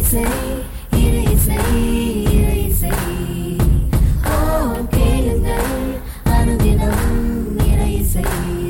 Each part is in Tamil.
இசை இறை இசை இறை இசை ஓ கேளுங்கள் அனுதினம் இறை இசை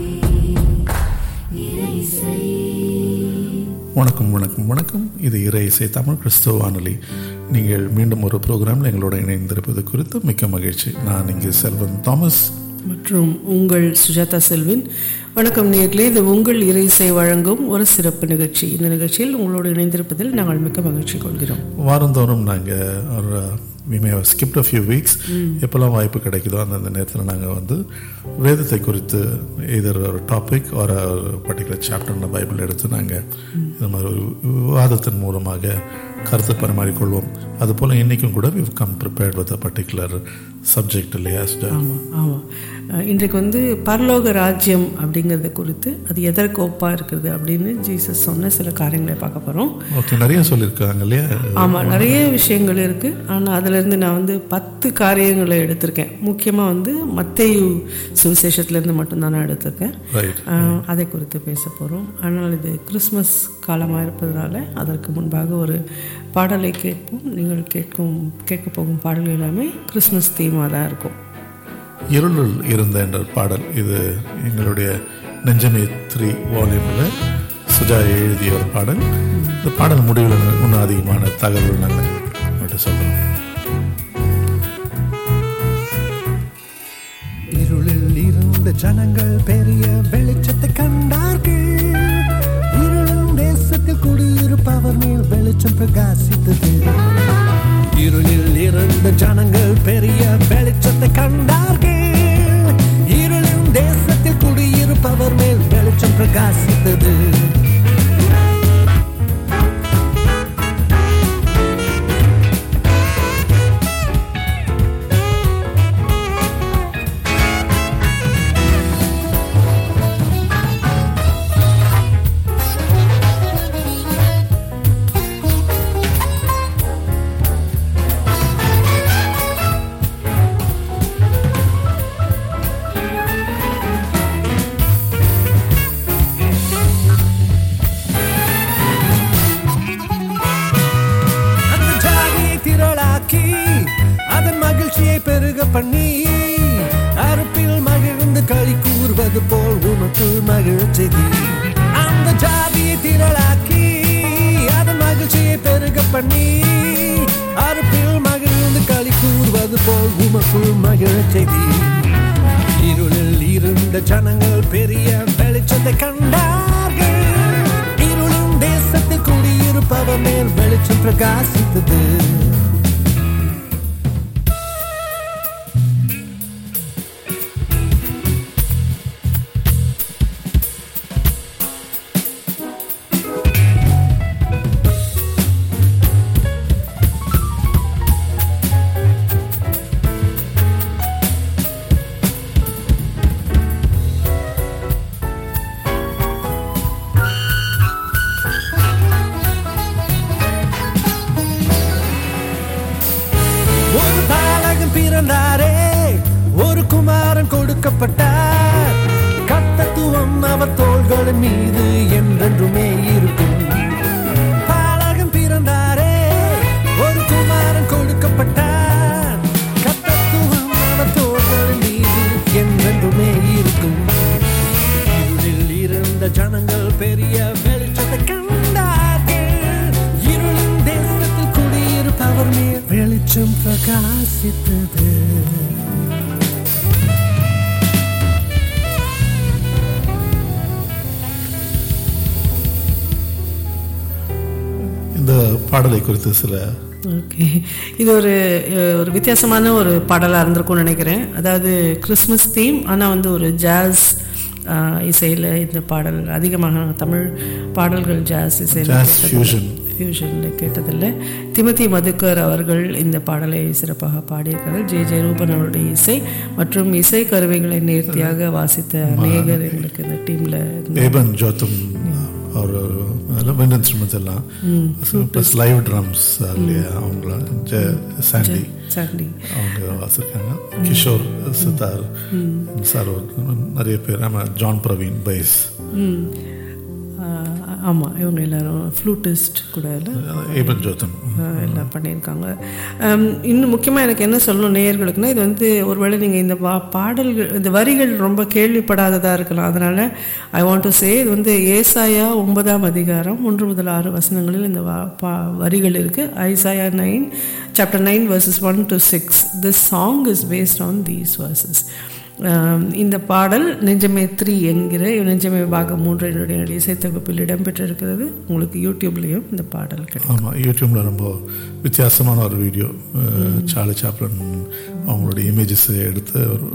இறை இசை வணக்கம் வணக்கம் வணக்கம் இது இறை இசை தமிழ் கிறிஸ்துவ வானொலி நீங்கள் மீண்டும் ஒரு ப்ரோக்ராமில் எங்களோட இணைந்திருப்பது குறித்து மிக்க மகிழ்ச்சி நான் இங்கே செல்வன் தாமஸ் மற்றும் உங்கள் சுஜாதா செல்வின் வணக்கம் நேர்களே இது உங்கள் இறைசை வழங்கும் ஒரு சிறப்பு நிகழ்ச்சி இந்த நிகழ்ச்சியில் உங்களோடு இணைந்திருப்பதில் நாங்கள் மிக்க மகிழ்ச்சி கொள்கிறோம் வாரந்தோறும் நாங்கள் ஒரு we may skipped a few weeks எப்போல்லாம் வாய்ப்பு கிடைக்குதோ அந்தந்த நேரத்தில் நாங்கள் வந்து வேதத்தை குறித்து இதர் ஒரு டாபிக் ஒரு பர்டிகுலர் சாப்டர் பைபிள் எடுத்து நாங்கள் இது மாதிரி ஒரு விவாதத்தின் மூலமாக கருத்து பரிமாறிக்கொள்வோம் அதுபோல் இன்றைக்கும் கூட we come prepared with a particular subject இல்லையா ஆமாம் ஆமாம் அஹ், இன்றைக்கு வந்து பரலோக ராஜ்யம் அப்படிங்கிறது குறித்து அது எதற்கு ஒப்பாக இருக்குது அப்படின்னு ஜீசஸ் சொன்ன சில காரியங்களை பார்க்க போகிறோம் ஓகே நிறைய சொல்லியிருக்காங்க இல்லையா ஆமாம் நிறைய விஷயங்கள் இருக்குது ஆனால் அதிலிருந்து நான் வந்து பத்து காரியங்களை எடுத்திருக்கேன் முக்கியமாக வந்து மத்தேயு சுவிசேஷத்துலேருந்து மட்டும்தான் நான் எடுத்திருக்கேன் ரைட் ஆஹ், அதை குறித்து பேச போகிறோம் ஆனால் இது கிறிஸ்மஸ் காலமாக இருப்பதனால அதற்கு முன்பாக ஒரு பாடலை கேட்போம் நீங்கள் கேட்கும் கேட்க போகும் பாடல் எல்லாமே கிறிஸ்மஸ் தீமாக தான் இருக்கும் இருளில் இருந்த என்ற பாடல் இது எங்களுடைய நெஞ்சமே த்ரீ வால்யூமில் சுஜா எழுதிய ஒரு பாடல் இந்த பாடல் முடிவில் இன்னும் அதிகமான தகவல்கள் நாங்கள் உங்கள்கிட்ட சொல்கிறோம் இருளில் இருந்த ஜனங்கள் பெரிய வெளிச்சத்தை கண்டார்கள் இருளும் தேசத்தில் குடியிருப்பவர் மேல் வெளிச்சம் பிரகாசித்தது இருளில் இருந்த ஜனங்கள் பெரிய வெளிச்சத்தை கண்டார்கள் இருளும் தேசத்தில் குடியிருப்பவர் மேல் வெளிச்சம் பிரகாசித்தது அந்த ஜாதியை திரளாக்கி அதன் மகிழ்ச்சியை பெருக பண்ணி அறுப்பில் மகிழ்ந்து களி கூறுவது போல் உனக்கு மகிழச் செய்தி அந்த ஜாதியை திரளாக்கி அதன் மகிழ்ச்சியை பெருக பண்ணி அறுப்பில் மகிழ்ந்து களி கூறுவது போல் உமக்குள் மகிழச் செய்தி இருளில் இருந்த ஜனங்கள் பெரிய வெளிச்சத்தை கண்டார்கள் இருளும் தேசத்தில் குடியிருப்பவர் மேல் வெளிச்சம் பிரகாசித்தது ஒரு பாலகன் பிறந்தாரே ஒரு குமாரன் கொடுக்கப்பட்டார் கத்தத்துவம் அவர் தோள்களின் மீது என்றென்றுமே இருக்கும் பாலகன் பிறந்தாரே ஒரு குமாரன் கொடுக்கப்பட்டார் கத்தத்துவம் அவர் தோள்களின் மீது என்றென்றுமே இருக்கும் இருளில் இருந்த ஜனங்கள் பெரிய வெளிச்சத்தை கண்டார்கள் இருளின் தேசத்தில் குடியிருப்பவர் மேல் வெளிச்சம் பிரகாசித்தது இந்த பாடலை குறித்து சில ஓகே இது ஒரு அஹ், ஒரு வித்தியாசமான ஒரு பாடலாக இருந்திருக்கும்னு நினைக்கிறேன் அதாவது கிறிஸ்மஸ் தீம் ஆனால் வந்து ஒரு ஜாஸ் இசையில் இந்த பாடல் அதிகமாக தமிழ் பாடல்கள் ஜாஸ் இசையில் Jazz fusion. ஃபியூஷனில் கேட்டதில்லை திமதி மதுக்கர் அவர்கள் இந்த பாடலை சிறப்பாக பாடியிருக்கிறார் ஜே ஜே ரூபன் அவருடைய இசை மற்றும் இசை கருவிகளை நேர்த்தியாக வாசித்த அநேகர் எங்களுக்கு இந்த டீமில் ஏபன் ஜோத்தும் அவர் விண்ட் இன்ஸ்ட்ருமெண்ட்ஸ் எல்லாம் ப்ளஸ் லைவ் ட்ரம்ஸ் இல்லையா அவங்கள ஜெ சாண்டி சாண்டி அவங்க வாசிருக்காங்க கிஷோர் சித்தார் சார் ஒரு நிறைய பேர் நம்ம ஜான் பிரவீன் பைஸ் ம். ஆஹ் ஆமாம் இவங்க எல்லாரும் ஃப்ளூட்டிஸ்ட் கூட இல்லை ஏபன் ஜோத்தன் ஆஹ் எல்லாம் பண்ணியிருக்காங்க ஆம், இன்னும் முக்கியமாக எனக்கு என்ன சொல்லணும் நேயர்களுக்குன்னா இது வந்து ஒருவேளை நீங்கள் இந்த வா பாடல்கள் இந்த வரிகள் ரொம்ப கேள்விப்படாததாக இருக்கலாம் அதனால் ஐ வாண்ட் டு சே இது வந்து ஏசாயா ஒன்பதாம் அதிகாரம் ஒன்று முதல் ஆறு வசனங்களில் இந்த வா பா வரிகள் இருக்குது Isaiah nine chapter nine verses one to six this song is based on these verses இந்த பாடல் நெஞ்சமே த்ரீ என்கிற நெஞ்சமே பாகம் மூன்று என்னுடைய இசைத்தொகுப்பில் இடம்பெற்றிருக்கிறது உங்களுக்கு யூடியூப்லேயும் இந்த பாடல் கிடைக்கும் ஆமாம் யூடியூப்ல ரொம்ப வித்தியாசமான ஒரு வீடியோ சார்லி சாப்ளன் அவங்களுடைய இமேஜஸ் எடுத்து ஒரு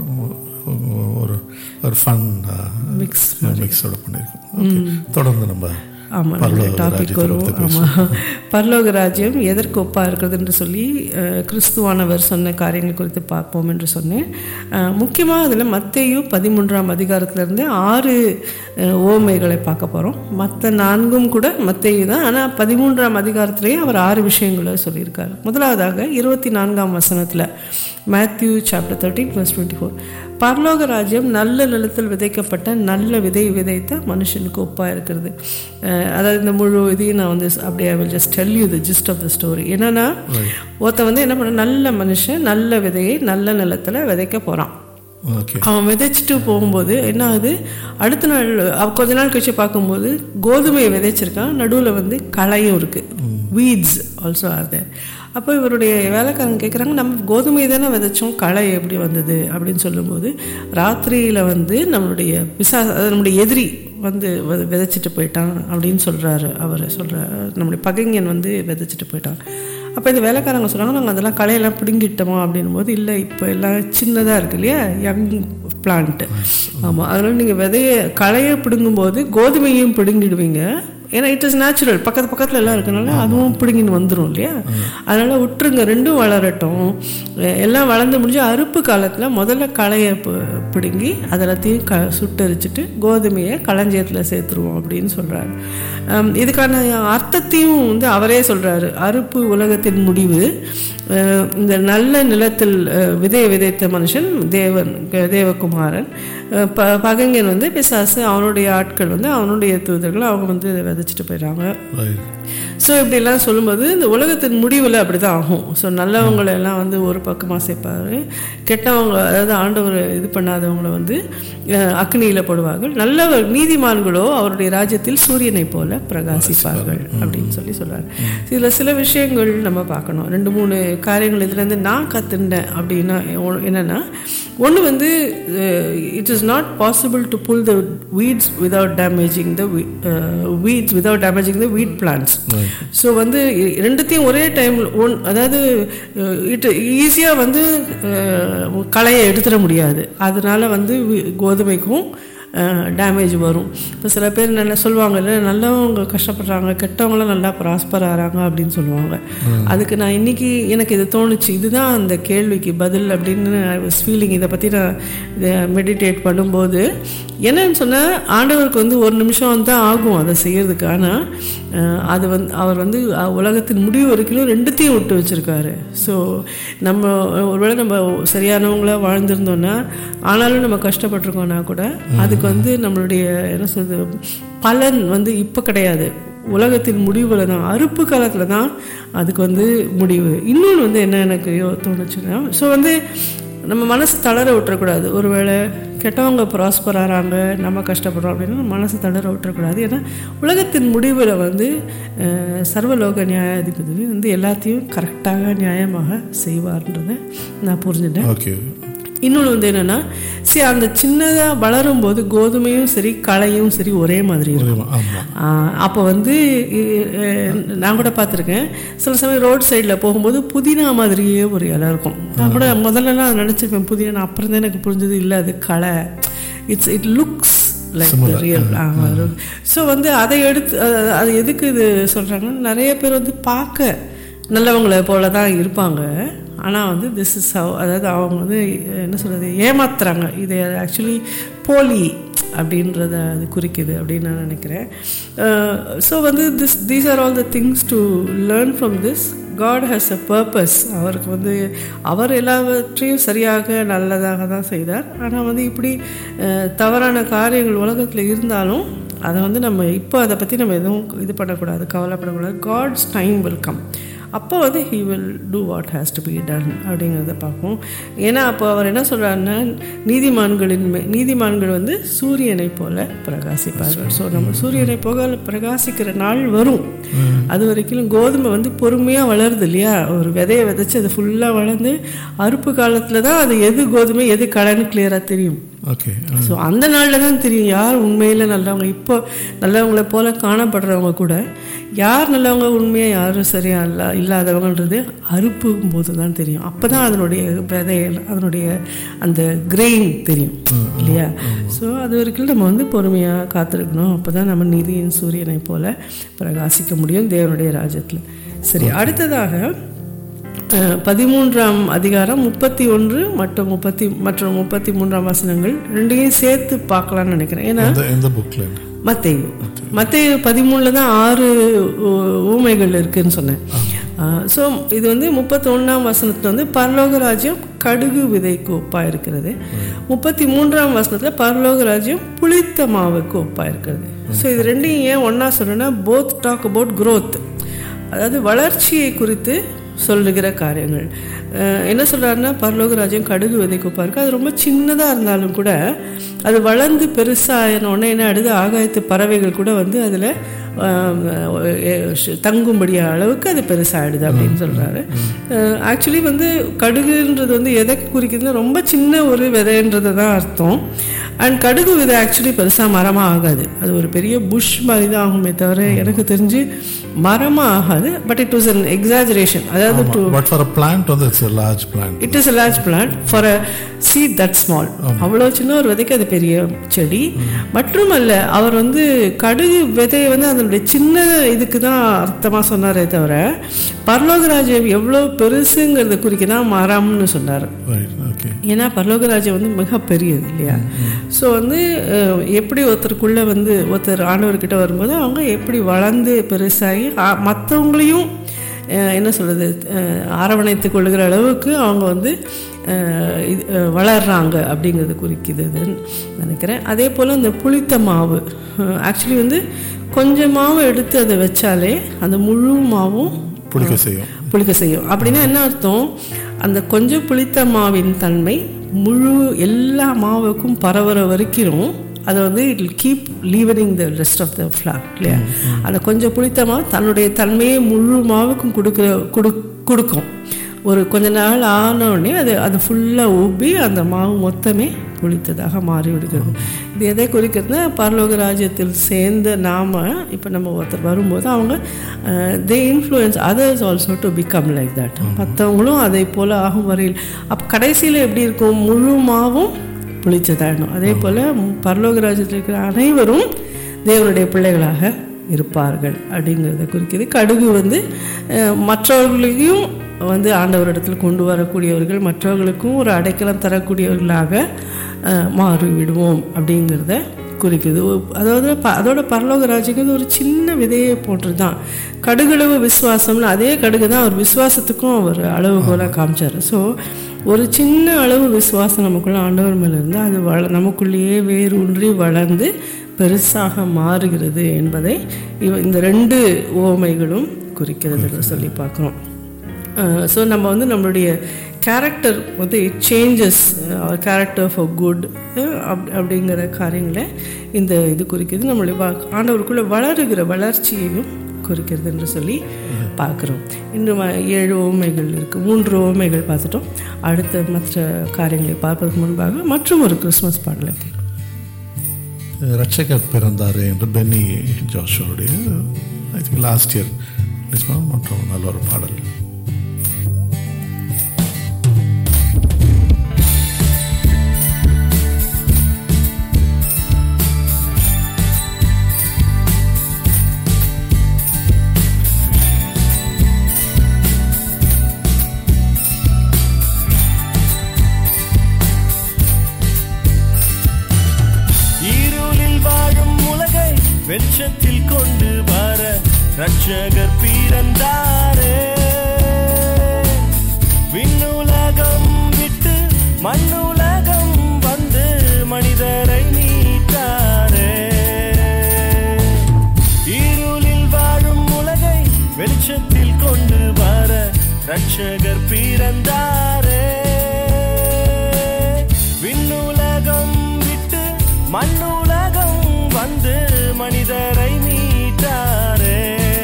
ஒரு ஒரு ஃபன் Mix மிக்ஸோட பண்ணியிருக்கோம் ஓகே தொடர்ந்து நம்ம ஆமாம் பரலோக டாபிக் ராஜ்யத்தை வரும் பற்றி ஆமாம் பரலோக ராஜ்யம் எதற்கு ஒப்பாக இருக்கிறது என்று சொல்லி அஹ், கிறிஸ்துவானவர் சொன்ன காரியங்கள் குறித்து பார்ப்போம் என்று சொன்னேன் முக்கியமாக அதில் மத்தேயு பதிமூன்றாம் அதிகாரத்திலிருந்து ஆறு அஹ், ஓமைகளை பார்க்க போகிறோம் மற்ற நான்கும் கூட மத்தேயு தான் ஆனால் பதிமூன்றாம் அதிகாரத்திலேயே அவர் ஆறு விஷயங்களை சொல்லியிருக்காரு முதலாவதாக இருபத்தி நான்காம் வசனத்தில் Matthew chapter thirteen plus twenty four பரலோக ராஜ்யம் நல்ல நிலத்தில் விதைக்கப்பட்ட நல்ல விதை விதைத்த மனுஷனுக்கு ஒப்பாக இருக்கிறது அஹ் அதாவது இந்த முழு இதையும் நான் வந்து அப்படியே I will just tell you the gist of the story என்னன்னா ஒருத்தன் வந்து என்ன பண்ண நல்ல மனுஷன் நல்ல விதையை நல்ல நிலத்தில் விதைக்க போகிறான் ஓகே அவன் விதைச்சிட்டு போகும்போது என்ன ஆகுது அடுத்த நாள் அவ கொஞ்ச நாள் கழிச்சு பார்க்கும்போது கோதுமையை விதைச்சிருக்கான் நடுவில் வந்து களையும் இருக்குது வீட்ஸ் ஆல்சோ ஆர் தேர் அப்போ இவருடைய வேலைக்காரங்க கேட்குறாங்க நம்ம கோதுமை தானே விதைச்சோம் களை எப்படி வந்தது அப்படின்னு சொல்லும்போது ராத்திரியில் வந்து நம்மளுடைய பிசா அதாவது நம்மளுடைய எதிரி வந்து வித- விதைச்சிட்டு போயிட்டான் அப்படின்னு சொல்கிறாரு அவர் சொல்கிறார் நம்முடைய பகைஞன் வந்து விதைச்சிட்டு போயிட்டான் அப்போ இந்த வேலைக்காரங்க சொன்னாங்க நாங்கள் அதெல்லாம் களையெல்லாம் பிடுங்கிட்டோமா அப்படின்னும் போது இல்லை இப்போ எல்லாம் சின்னதாக இருக்கு இல்லையா யங் பிளான்ட்டு ஆமாம் அதனால் நீங்கள் விதைய களையை பிடுங்கும்போது கோதுமையும் பிடுங்கிடுவீங்க ஏன்னா இட் இஸ் நேச்சுரல் பக்கத்து பக்கத்தில் எல்லாம் இருக்கனால அதுவும் பிடுங்கின்னு வந்துடும் இல்லையா அதனால் விட்டுருங்க ரெண்டும் வளரட்டும் எ- எல்லாம் வளர்ந்து முடிஞ்சு அறுப்பு காலத்தில் முதல்ல களையை பி- பிடுங்கி அதெல்லாத்தையும் க சுட்டரிச்சிட்டு கோதுமையை களஞ்சியத்தில் சேர்த்துருவோம் அப்படின்னு சொல்கிறாரு இதுக்கான அர்த்தத்தையும் வந்து அவரே சொல்கிறாரு அறுப்பு உலகத்தின் முடிவு அஹ் இந்த நல்ல நிலத்தில் அஹ், விதையை விதைத்த மனுஷன் தேவன் க- தேவகுமாரன் அஹ், ப பகைஞன் வந்து பிசாசு அவனுடைய ஆட்கள் வந்து அவனுடைய தூதர்கள் அவங்க வந்து இதை விதைச்சிட்டு போயிடுறாங்க ரைட் ஸோ இப்படிலாம் சொல்லும்போது இந்த உலகத்தின் முடிவில் அப்படி தான் ஆகும் ஸோ நல்லவங்களை எல்லாம் வந்து ஒரு பக்கமாக சேர்ப்பாரு கெட்டவங்க அதாவது ஆண்டவர் இது பண்ணாதவங்கள வந்து அஹ், அக்னியில் போடுவார்கள் நல்லவர் நீதிமான்களோ அவருடைய ராஜ்யத்தில் சூரியனை போல பிரகாசிப்பார்கள் அப்படின்னு சொல்லி சொல்றாரு இதில் சில விஷயங்கள் நம்ம பார்க்கணும் ரெண்டு மூணு காரியங்கள் இதுலேருந்து நான் கற்றுண்டேன் அப்படின்னா ஒ- என்னன்னா ஒன்று வந்து it is not possible to pull the weeds without damaging the weeds without damaging the wheat plants so வந்து இ- ரெண்டுத்தையும் ஒரே டைம் ஒன் அதாவது இட் ஈஸியாக வந்து அஹ், களையை எடுத்துட முடியாது அதனால வந்து வி- கோதுமைக்கும் டேமேஜ் வரும் இப்போ சில பேர் நல்லா சொல்லுவாங்க இல்லை நல்லவங்க கஷ்டப்படுறாங்க கெட்டவங்களும் நல்லா ப்ராஸ்பர் ஆகிறாங்க அப்படின்னு சொல்லுவாங்க அதுக்கு நான் இன்னைக்கு எனக்கு இது தோணுச்சு இதுதான் அந்த கேள்விக்கு பதில் அப்படின்னு ஐ வாஸ் ஃபீலிங் இதை பற்றி நான் இதை மெடிடேட் பண்ணும்போது என்னன்னு சொன்னால் ஆண்டவருக்கு வந்து ஒரு நிமிஷம் தான் ஆகும் அதை செய்யறதுக்கு ஆனால் அது வந்து அவர் வந்து அஹ், உலகத்தின் முடிவு வரைக்கும் ரெண்டுத்தையும் விட்டு வச்சிருக்காரு ஸோ நம்ம ஒருவேளை நம்ம சரியானவங்களா வாழ்ந்திருந்தோம்னா ஆனாலும் நம்ம கஷ்டப்பட்டிருக்கோம்னா கூட அதுக்கு வந்து நம்மளுடைய என்ன சொல்றது பலன் வந்து இப்போ கிடையாது உலகத்தின் முடிவில் தான் அறுப்பு காலத்தில் தான் அதுக்கு வந்து முடிவு இன்னொன்று வந்து என்ன எனக்கு யோ- தோணுச்சுன்னா ஸோ வந்து நம்ம மனசு தளர விட்டுறக்கூடாது ஒருவேளை கெட்டவங்க ப்ராஸ்பர் ஆகிறாங்க நம்ம கஷ்டப்படுறோம் அப்படின்னா நம்ம மனசு தளர விட்டுறக்கூடாது ஏன்னா உலகத்தின் முடிவில் வந்து அஹ், சர்வலோக நியாயாதிபதி வந்து எல்லாத்தையும் கரெக்டாக நியாயமாக செய்வார்ன்றதை நான் புரிஞ்சுட்டேன் ஓகே இன்னொன்று வந்து என்னென்னா சரி அந்த சின்னதாக வளரும் போது கோதுமையும் சரி களையும் சரி ஒரே மாதிரி இருக்கும் ஆமாம் ஆஹ் அப்போ வந்து இ- அஹ் நான் கூட பார்த்துருக்கேன் சில சமயம் ரோட் சைடில் போகும்போது புதினா மாதிரியே ஒரு இலை இருக்கும் நான் கூட முதல்லலாம் நினச்சிருப்பேன் புதினா அப்புறம் தான் எனக்கு புரிஞ்சது இல்லை அது களை it's it looks like real so வந்து அதை எடுத்து அஹ் அது எதுக்கு இது சொல்கிறாங்கன்னா நிறைய பேர் வந்து பார்க்க நல்லவங்களை போல தான் இருப்பாங்க ஆனால் வந்து திஸ் இஸ் ஹவ் அதாவது அவங்க வந்து என்ன சொல்கிறது ஏமாத்துறாங்க இது ஆக்சுவலி போலி அப்படின்றத அது குறிக்குது அப்படின்னு நான் நினைக்கிறேன் ஸோ வந்து this these are all the things to learn from this God has a purpose அவருக்கு வந்து அவர் எல்லாவற்றையும் சரியாக நல்லதாக தான் செய்தார் ஆனால் வந்து இப்படி அஹ், தவறான காரியங்கள் உலகத்தில் இருந்தாலும் அதை வந்து நம்ம இப்போ அதை பற்றி நம்ம எதுவும் இது பண்ணக்கூடாது கவலைப்படக்கூடாது காட்ஸ் டைம் வில் கம் அப்போ வந்து he will do what has to be done அப்படிங்கிறத பார்ப்போம் ஏன்னா அப்போ அவர் என்ன சொல்கிறாருன்னா நீதிமான்களின் மே நீதிமான்கள் வந்து சூரியனை போல பிரகாசிப்பார்கள் ஸோ நம்ம சூரியனை போக பிரகாசிக்கிற நாள் வரும் அது வரைக்கும் கோதுமை வந்து பொறுமையாக வளருது இல்லையா ஒரு விதையை விதைச்சு அது ஃபுல்லாக வளர்ந்து அறுப்பு காலத்தில் தான் அது எது கோதுமை எது கடைன்னு கிளியராக தெரியும் ஓகே ஸோ அந்த நாளில் தான் தெரியும் யார் உண்மையில் நல்லவங்க இப்போ நல்லவங்களை போல காணப்படுறவங்க கூட யார் நல்லவங்க உண்மையாக யாரும் சரியா இல்ல இல்லாதவங்கன்றது அறுப்பும் போது தான் தெரியும் அப்போ தான் அதனுடைய விதைகள் அதனுடைய அந்த கிரெயின் தெரியும் இல்லையா ஸோ அது வரைக்கும் நம்ம வந்து பொறுமையாக காத்திருக்கணும் அப்போ தான் நம்ம நீதியின் சூரியனை போல பிரகாசிக்க முடியும் தேவனுடைய ராஜ்யத்தில் சரி அடுத்ததாக அஹ், பதிமூன்றாம் அதிகாரம் முப்பத்தி ஒன்று மற்றும் முப்பத்தி மற்றும் முப்பத்தி மூன்றாம் வசனங்கள் ரெண்டையும் சேர்த்து பார்க்கலாம்னு நினைக்கிறேன் ஏன்னா எந்த எந்த புக்கில் மத்தேயு மத்தேயு பதிமூணில் தான் ஆறு ஊ- ஊமைகள் இருக்குன்னு சொன்னேன் ஸோ இது வந்து முப்பத்தொன்னாம் வசனத்தில் வந்து பரலோக ராஜ்யம் கடுகு விதைக்கு ஒப்பாக இருக்கிறது முப்பத்தி மூன்றாம் வசனத்தில் பரலோக ராஜ்யம் புளித்த மாவுக்கு ஒப்பாக இருக்கிறது ஸோ இது ரெண்டையும் ஏன் ஒன்றா சொல்கிறேன்னா போத் டாக் அபவுட் growth அதாவது வளர்ச்சியை குறித்து சொல்லுகிற காரியங்கள் அஹ் என்ன சொல்கிறாருன்னா பரலோக ராஜ்யம் கடுகு விதைக்கு ஒப்பா இருக்கு அது ரொம்ப சின்னதாக இருந்தாலும் கூட அது வளர்ந்து பெருசாகின உடனே என்ன ஆடுது ஆகாயத்து பறவைகள் கூட வந்து அதில் தங்கும்படிய அளவுக்கு அது பெருசாகிடுது அப்படின்னு சொல்கிறாரு ஆக்சுவலி வந்து கடுகுன்றது வந்து எதை குறிக்குதுன்னா ரொம்ப சின்ன ஒரு விதைன்றது தான் அர்த்தம் அண்ட் கடுகு விதை ஆக்சுவலி பெருசாக மரமாக ஆகாது அது ஒரு பெரிய புஷ் மாதிரி தான் ஆகுமே தவிர எனக்கு தெரிஞ்சு மரமாக ஆகாது but it was an exaggeration அதாவது to but for a plant வந்து it's a large plant it is a large plant for a seed that small அவ்வளோ சின்ன ஒரு விதைக்கு அது பெரிய செடி மட்டுமல்ல அவர் வந்து கடுகு விதையை வந்து அதனுடைய சின்ன இதுக்கு தான் அர்த்தமாக சொன்னாரே தவிர பரலோகராஜ்யம் எவ்வளோ பெருசுங்கிறத குறிக்க தான் மரம்னு சொன்னார் ரைட் ஓகே ஏன்னா பரலோகராஜ்யம் வந்து மிக பெரியது இல்லையா ஸோ வந்து அஹ், எப்படி ஒருத்தருக்குள்ளே வந்து ஒருத்தர் ஆண்டவர்கிட்ட வரும்போது அவங்க எப்படி வளர்ந்து பெருசாகி ஆ- மற்றவங்களையும் அஹ், என்ன சொல்கிறது அரவணைத்து கொள்ளுகிற அளவுக்கு அவங்க வந்து அஹ், இது, அஹ், வளர்றாங்க அப்படிங்கிறது குறிக்குதுன்னு நினைக்கிறேன் அதே போல் இந்த புளித்த மாவு ஆக்சுவலி வந்து கொஞ்சம் மாவு எடுத்து அதை வச்சாலே அந்த முழு மாவும் புளிக்க செய்யும் புளிக்க செய்யும் அப்படின்னா என்ன அர்த்தம் அந்த கொஞ்சம் புளித்த மாவின் தன்மை முழு எல்லா மாவுக்கும் பரவுற வரைக்கும் அதை வந்து it keep leavening the rest of the flour இல்லையா அந்த கொஞ்சம் புளித்த மாவு தன்னுடைய தன்மையை முழு மாவுக்கும் கொடுக்குற கொடு கொடுக்கும் ஒரு கொஞ்ச நாள் ஆன உடனே அது அது ஃபுல்லாக உப்பி அந்த மாவு மொத்தமே புளித்ததாக மாறி விடுகிறது இது எதை குறிக்கிறதுனா பரலோக ராஜ்யத்தில் சேர்ந்த நாம இப்போ நம்ம ஒருத்தர் வரும்போது அவங்க they influence others also to become like that மற்றவங்களும் அதை போல் ஆகும் வரையில் அப்போ கடைசியில் எப்படி இருக்கும் முழு மாவும் புளிச்சதாயிடும் அதே போல் பரலோக ராஜ்யத்தில் இருக்கிற அனைவரும் தேவனுடைய பிள்ளைகளாக இருப்பார்கள் அப்படிங்கிறத குறிக்குது கடுகு வந்து அஹ், மற்றவர்களையும் வந்து ஆண்டவரிடத்தில் கொண்டு வரக்கூடியவர்கள் மற்றவர்களுக்கும் ஒரு அடைக்கலம் தரக்கூடியவர்களாக அஹ், மாறிவிடுவோம் அப்படிங்கிறத குறிக்குது ஒ- அதாவது ப- அதோட பரலோக ராஜ்யங்கிறது ஒரு சின்ன விதையை போன்று தான் கடுகளவு விசுவாசம்னு அதே கடுகு தான் அவர் விசுவாசத்துக்கும் அவர் அளவுகோலாக காமிச்சார் ஸோ ஒரு சின்ன அளவு விசுவாசம் நமக்குள்ள ஆண்டவர் மேலே இருந்தால் அது வள நமக்குள்ளேயே வேரூன்றி வளர்ந்து பெருசாக மாறுகிறது என்பதை இவ இந்த ரெண்டு ஓமைகளும் குறிக்கிறது என்று சொல்லி பார்க்குறோம் ஸோ நம்ம வந்து நம்மளுடைய கேரக்டர் வந்து it changes our character for good up அப்படிங்கிற காரியங்களை இந்த இது குறிக்கிறது நம்மளுடைய வா- ஆண்டவருக்குள்ள வளருகிற வளர்ச்சியையும் குறிக்கிறது என்று சொல்லி பார்க்குறோம் இன்னும் வ- ஏழு ஓமைகள் இருக்குது மூன்று ஓமைகள் பார்த்துட்டோம் அடுத்த மற்ற காரியங்களை பார்ப்பதற்கு முன்பாக மற்றும் ஒரு கிறிஸ்மஸ் பாடலை கேட்கலாம் ரட்சகர் பிறந்தாரு என்று பென்னி ஜோஷோடைய ஐ திங்க் லாஸ்ட் இயர் மற்றும் நல்ல ஒரு பாடல் இருளில் வாழும் உலகை வெளிச்சத்தில் கொண்டு வர ரட்சகர் பிறந்தாரே ரட்சகர் பிறந்தாரே விண்ணுலகம் விட்டு மண்ணுலகம் வந்து மனிதரை மீட்டாரே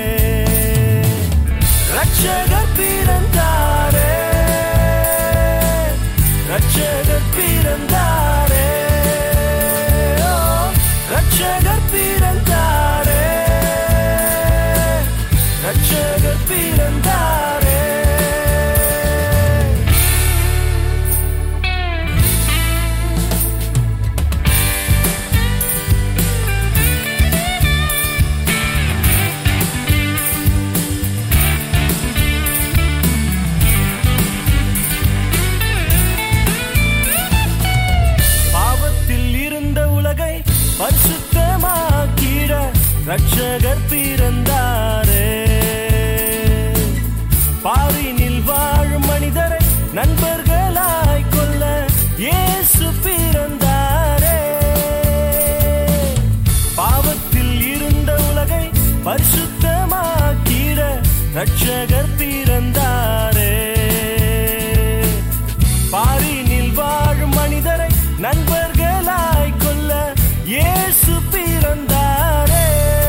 ரட்சகர் பிறந்தாரே ரட்சகர் பிறந்தாரே ஓ, ரட்சகர் பிறந்தாரே ரட்சகர் பிறந்தாரே பாவத்தில் இருந்த உலகை பரிசுத்தமாக்கிட ரட்சகர் பிறந்தாரே பாரினில் வாழும் மனிதரை நண்பர்களாய் கொள்ள இயேசு பிறந்தாரே பாவத்தில் இருந்த உலகை பரிசுத்தமாக்கிட ரட்சகர் பிறந்தாரே பாரினில் வாழும் மனிதரை நண்பர்களாய் கொள்ள இயேசு பிறந்தாரே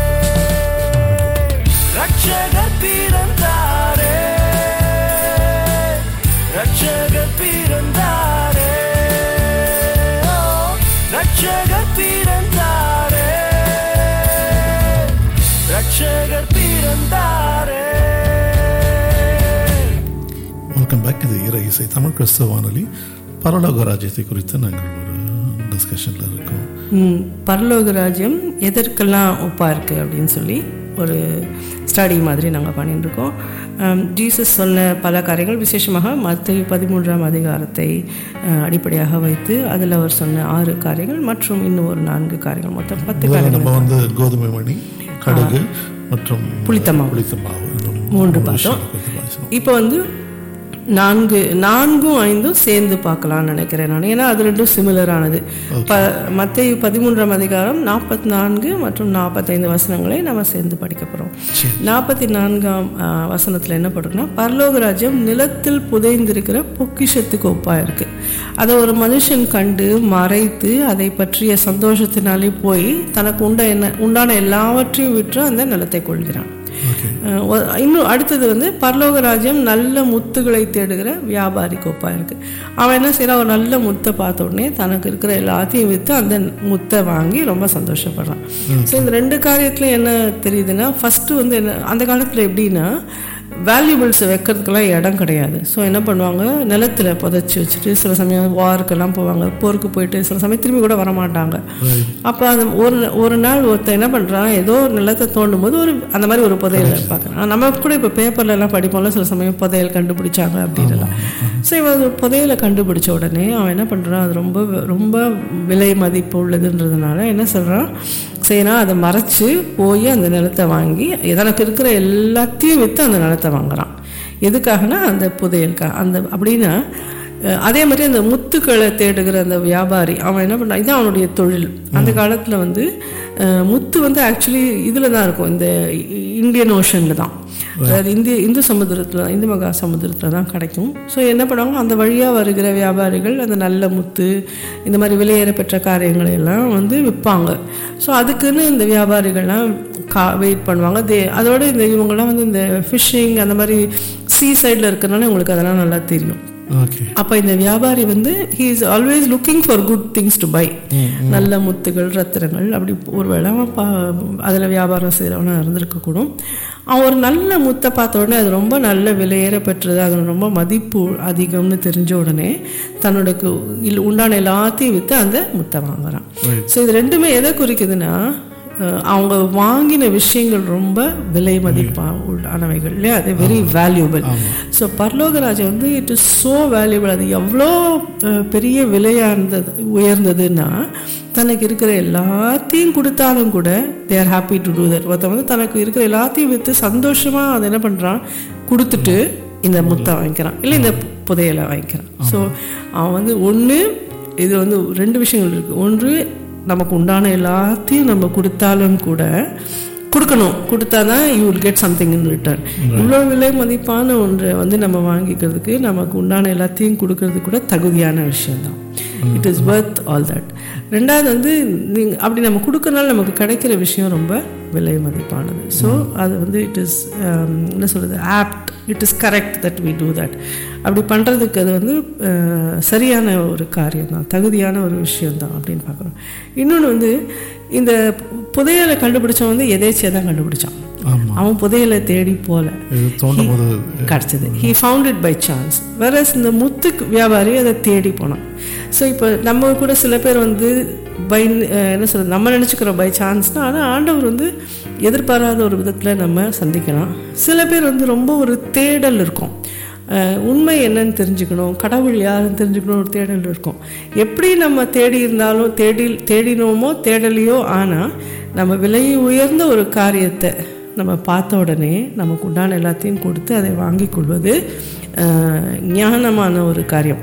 ரட்சகர் பிறந்தாரே ரட்சகர் பிறந்தாரே ஓ, ரட்சகர் பிறந்தாரே ரட்சகர் பிறந்தாரே வெல்கம் பேக் இது இறை இசை தமிழ் கிறிஸ்தவ வானொலி பரலோக ராஜ்யத்தை குறித்து நாங்கள் ஒரு டிஸ்கஷனில் இருக்கோம் ம், பரலோக ராஜ்யம் எதற்கெல்லாம் ஒப்பாக இருக்குது அப்படின்னு சொல்லி ஒரு ஸ்டடி மாதிரி நாங்கள் பண்ணிட்டு இருக்கோம் ஆம், ஜீசஸ் சொன்ன பல காரியங்கள் விசேஷமாக மத்திய பதிமூன்றாம் அதிகாரத்தை அஹ், அடிப்படையாக வைத்து அதில் அவர் சொன்ன ஆறு காரியங்கள் மற்றும் இன்னும் ஒரு நான்கு காரியங்கள் மொத்தம் பத்து முதல்ல காரியங்கள் நம்ம வந்து கோதுமை மணி கடுகு மற்றும் புளித்த மாவு. புளித்த மாவு இந்த மூன்று விஷயங்களை பார்த்தோம். குறித்து பேசணும். இப்போ வந்து நான்கு நான்கும் ஐந்தும் சேர்ந்து பார்க்கலாம்னு நினைக்கிறேன் நான் ஏன்னா அது ரெண்டும் சிமிலரானது ப மத்திய பதிமூன்றாம் அதிகாரம் நாற்பத்தி நான்கு மற்றும் நாற்பத்தைந்து வசனங்களை நம்ம சேர்ந்து படிக்க போகிறோம் நாற்பத்தி நான்காம் வசனத்தில் என்ன போட்டிருக்குன்னா பரலோக ராஜ்யம் நிலத்தில் புதைந்திருக்கிற பொக்கிஷத்துக்கு ஒப்பா இருக்கு அதை ஒரு மனுஷன் கண்டு மறைத்து அதை பற்றிய சந்தோஷத்தினாலே போய் தனக்கு உண்ட என்ன உண்டான எல்லாவற்றையும் விற்று அந்த நிலத்தை கொள்கிறான் அஹ் ஒ- இன்னும் அடுத்தது வந்து பரலோக ராஜ்யம் நல்ல முத்துகளை தேடுகிற வியாபாரி கோப்பா இருக்கு அவன் என்ன செய்யறான் ஒரு நல்ல முத்தை பார்த்த உடனே தனக்கு இருக்கிற எல்லாத்தையும் விற்று அந்த முத்தை வாங்கி ரொம்ப சந்தோஷப்படுறான் ஸோ இந்த ரெண்டு காரியத்துல என்ன தெரியுதுன்னா ஃபர்ஸ்ட் வந்து என்ன அந்த காலத்துல எப்படின்னா வேல்யூபிள்ஸை வைக்கிறதுக்கெல்லாம் இடம் கிடையாது ஸோ என்ன பண்ணுவாங்க நிலத்தில் புதைச்சி வச்சுட்டு சில சமயம் வாருக்கெல்லாம் போவாங்க போருக்கு போயிட்டு சில சமயம் திரும்பி கூட வர மாட்டாங்க அப்போ அந்த ஒரு ஒரு நாள் ஒருத்தன் என்ன பண்ணுறான் ஏதோ ஒரு நிலத்தை தோண்டும் போது ஒரு அந்த மாதிரி ஒரு புதையல் பார்க்குறான் நம்ம கூட இப்போ பேப்பர்ல எல்லாம் படிப்போம்ல சில சமயம் புதையல் கண்டுபிடிச்சாங்க அப்படின்லாம் ஸோ இவன் அது புதையலை கண்டுபிடிச்ச உடனே அவன் என்ன பண்ணுறான் அது ரொம்ப ரொம்ப விலை மதிப்பு உள்ளதுன்றதுனால என்ன சொல்கிறான் செய்யறான் அதை மறைச்சு போய் அந்த நிலத்தை வாங்கி தனக்கு இருக்கிற எல்லாத்தையும் விற்று அந்த நிலத்தை வாங்குறான் எதுக்காகனா அந்த புதையலுக்காக அந்த அப்படின்னா அஹ், அதே மாதிரி அந்த முத்துக்களை தேடுகிற அந்த வியாபாரி அவன் என்ன பண்ணான் இதான் அவனுடைய தொழில் அந்த காலத்தில் வந்து அஹ், முத்து வந்து ஆக்சுவலி இதில் தான் இருக்கும் இந்த இந்தியன் ஓஷனில் தான் அதாவது இந்திய இந்து சமுத்திரத்தில் இந்து மகா சமுத்திரத்தில் தான் கிடைக்கும் ஸோ என்ன பண்ணுவாங்க அந்த வழியாக வருகிற வியாபாரிகள் அந்த நல்ல முத்து இந்த மாதிரி விலையேற பெற்ற காரியங்களை எல்லாம் வந்து விற்பாங்க ஸோ அதுக்குன்னு இந்த வியாபாரிகள்லாம் கா வெயிட் பண்ணுவாங்க தே அதோட இந்த இவங்கெல்லாம் வந்து இந்த ஃபிஷ்ஷிங் அந்த மாதிரி சீ சைடில் இருக்கிறனால உங்களுக்கு அதெல்லாம் நல்லா தெரியும் ஓகே அப்போ இந்த வியாபாரி வந்து he is always looking for good things to buy நல்ல முத்துகள் ரத்தினங்கள் அப்படி ஒருவேளை அவன் பா அதில் வியாபாரம் செய்கிறவனா இருந்திருக்கக்கூடும் அவன் ஒரு நல்ல முத்தை பார்த்த உடனே அது ரொம்ப நல்ல விலையேற பெற்றது அது ரொம்ப மதிப்பு அதிகம்னு தெரிஞ்ச உடனே தன்னோட கு- இல் உண்டான எல்லாத்தையும் விற்று அந்த முத்தை வாங்குறான் ஸோ இது ரெண்டுமே எதை குறிக்குதுன்னா அஹ் அவங்க வாங்கின விஷயங்கள் ரொம்ப விலை மதிப்பா உள்ளானவைகள் இல்லையா அது வெரி வேல்யூபிள் ஸோ பரலோகராஜ் வந்து இட் இஸ் ஸோ வேல்யூபிள் அது எவ்வளோ அஹ், பெரிய விலையானது உயர்ந்ததுன்னா தனக்கு இருக்கிற எல்லாத்தையும் கொடுத்தாலும் கூட they are happy to do that ஒருத்தன் வந்து தனக்கு இருக்கிற எல்லாத்தையும் விற்று சந்தோஷமா அதை என்ன பண்றான் கொடுத்துட்டு இந்த முத்தை வாங்கிக்கிறான் இல்லை இந்த புதையலை வாங்கிக்கிறான் ஸோ அவன் வந்து ஒன்று இது வந்து ரெண்டு விஷயங்கள் இருக்கு ஒன்று நமக்கு உண்டான எல்லாத்தையும் நம்ம கொடுத்தாலும் கூட கொடுக்கணும் கொடுத்தா தான் you will get something in return இவ்வளோ விலை மதிப்பான ஒன்றை வந்து நம்ம வாங்கிக்கிறதுக்கு நமக்கு உண்டான எல்லாத்தையும் கொடுக்கறது கூட தகுதியான விஷயம்தான் it is worth all that ரெண்டாவது வந்து நீங்க அப்படி நம்ம கொடுக்கறனால நமக்கு கிடைக்கிற விஷயம் ரொம்ப விலை மதிப்பானது ஸோ அது வந்து இட் இஸ் என்ன சொல்கிறது apt it is correct that we do that அப்படி பண்ணுறதுக்கு அது வந்து அஹ், சரியான ஒரு காரியம் தான் தகுதியான ஒரு விஷயம்தான் அப்படின்னு பார்க்குறோம் இன்னொன்று வந்து இந்த புதையலை கண்டுபிடிச்சவன் வந்து எதேச்சியாக தான் கண்டுபிடிச்சான் ஆமா அவன் புதையலை தேடி போல இது தோண்டும் போது கிடச்சிது he found it by chance வேற இந்த முத்துக்கு வியாபாரி அதை தேடி போனான் ஸோ இப்போ நம்ம கூட சில பேர் வந்து பை என்ன சொல்றது நம்ம நினச்சிக்கிறோம் பை சான்ஸ்னால் ஆனால் ஆண்டவர் வந்து எதிர்பாராத ஒரு விதத்தில் நம்ம சந்திக்கலாம் சில பேர் வந்து ரொம்ப ஒரு தேடல் இருக்கும் அஹ், உண்மை என்னன்னு தெரிஞ்சுக்கணும் கடவுள் யாருன்னு தெரிஞ்சுக்கணும் ஒரு தேடல் இருக்கும் எப்படி நம்ம தேடி இருந்தாலும் தேடி தேடினோமோ தேடலையோ ஆனால் நம்ம விலை உயர்ந்த ஒரு காரியத்தை நம்ம பார்த்த உடனே நமக்கு உண்டான எல்லாத்தையும் கொடுத்து அதை வாங்கி கொள்வது அஹ், ஞானமான ஒரு காரியம்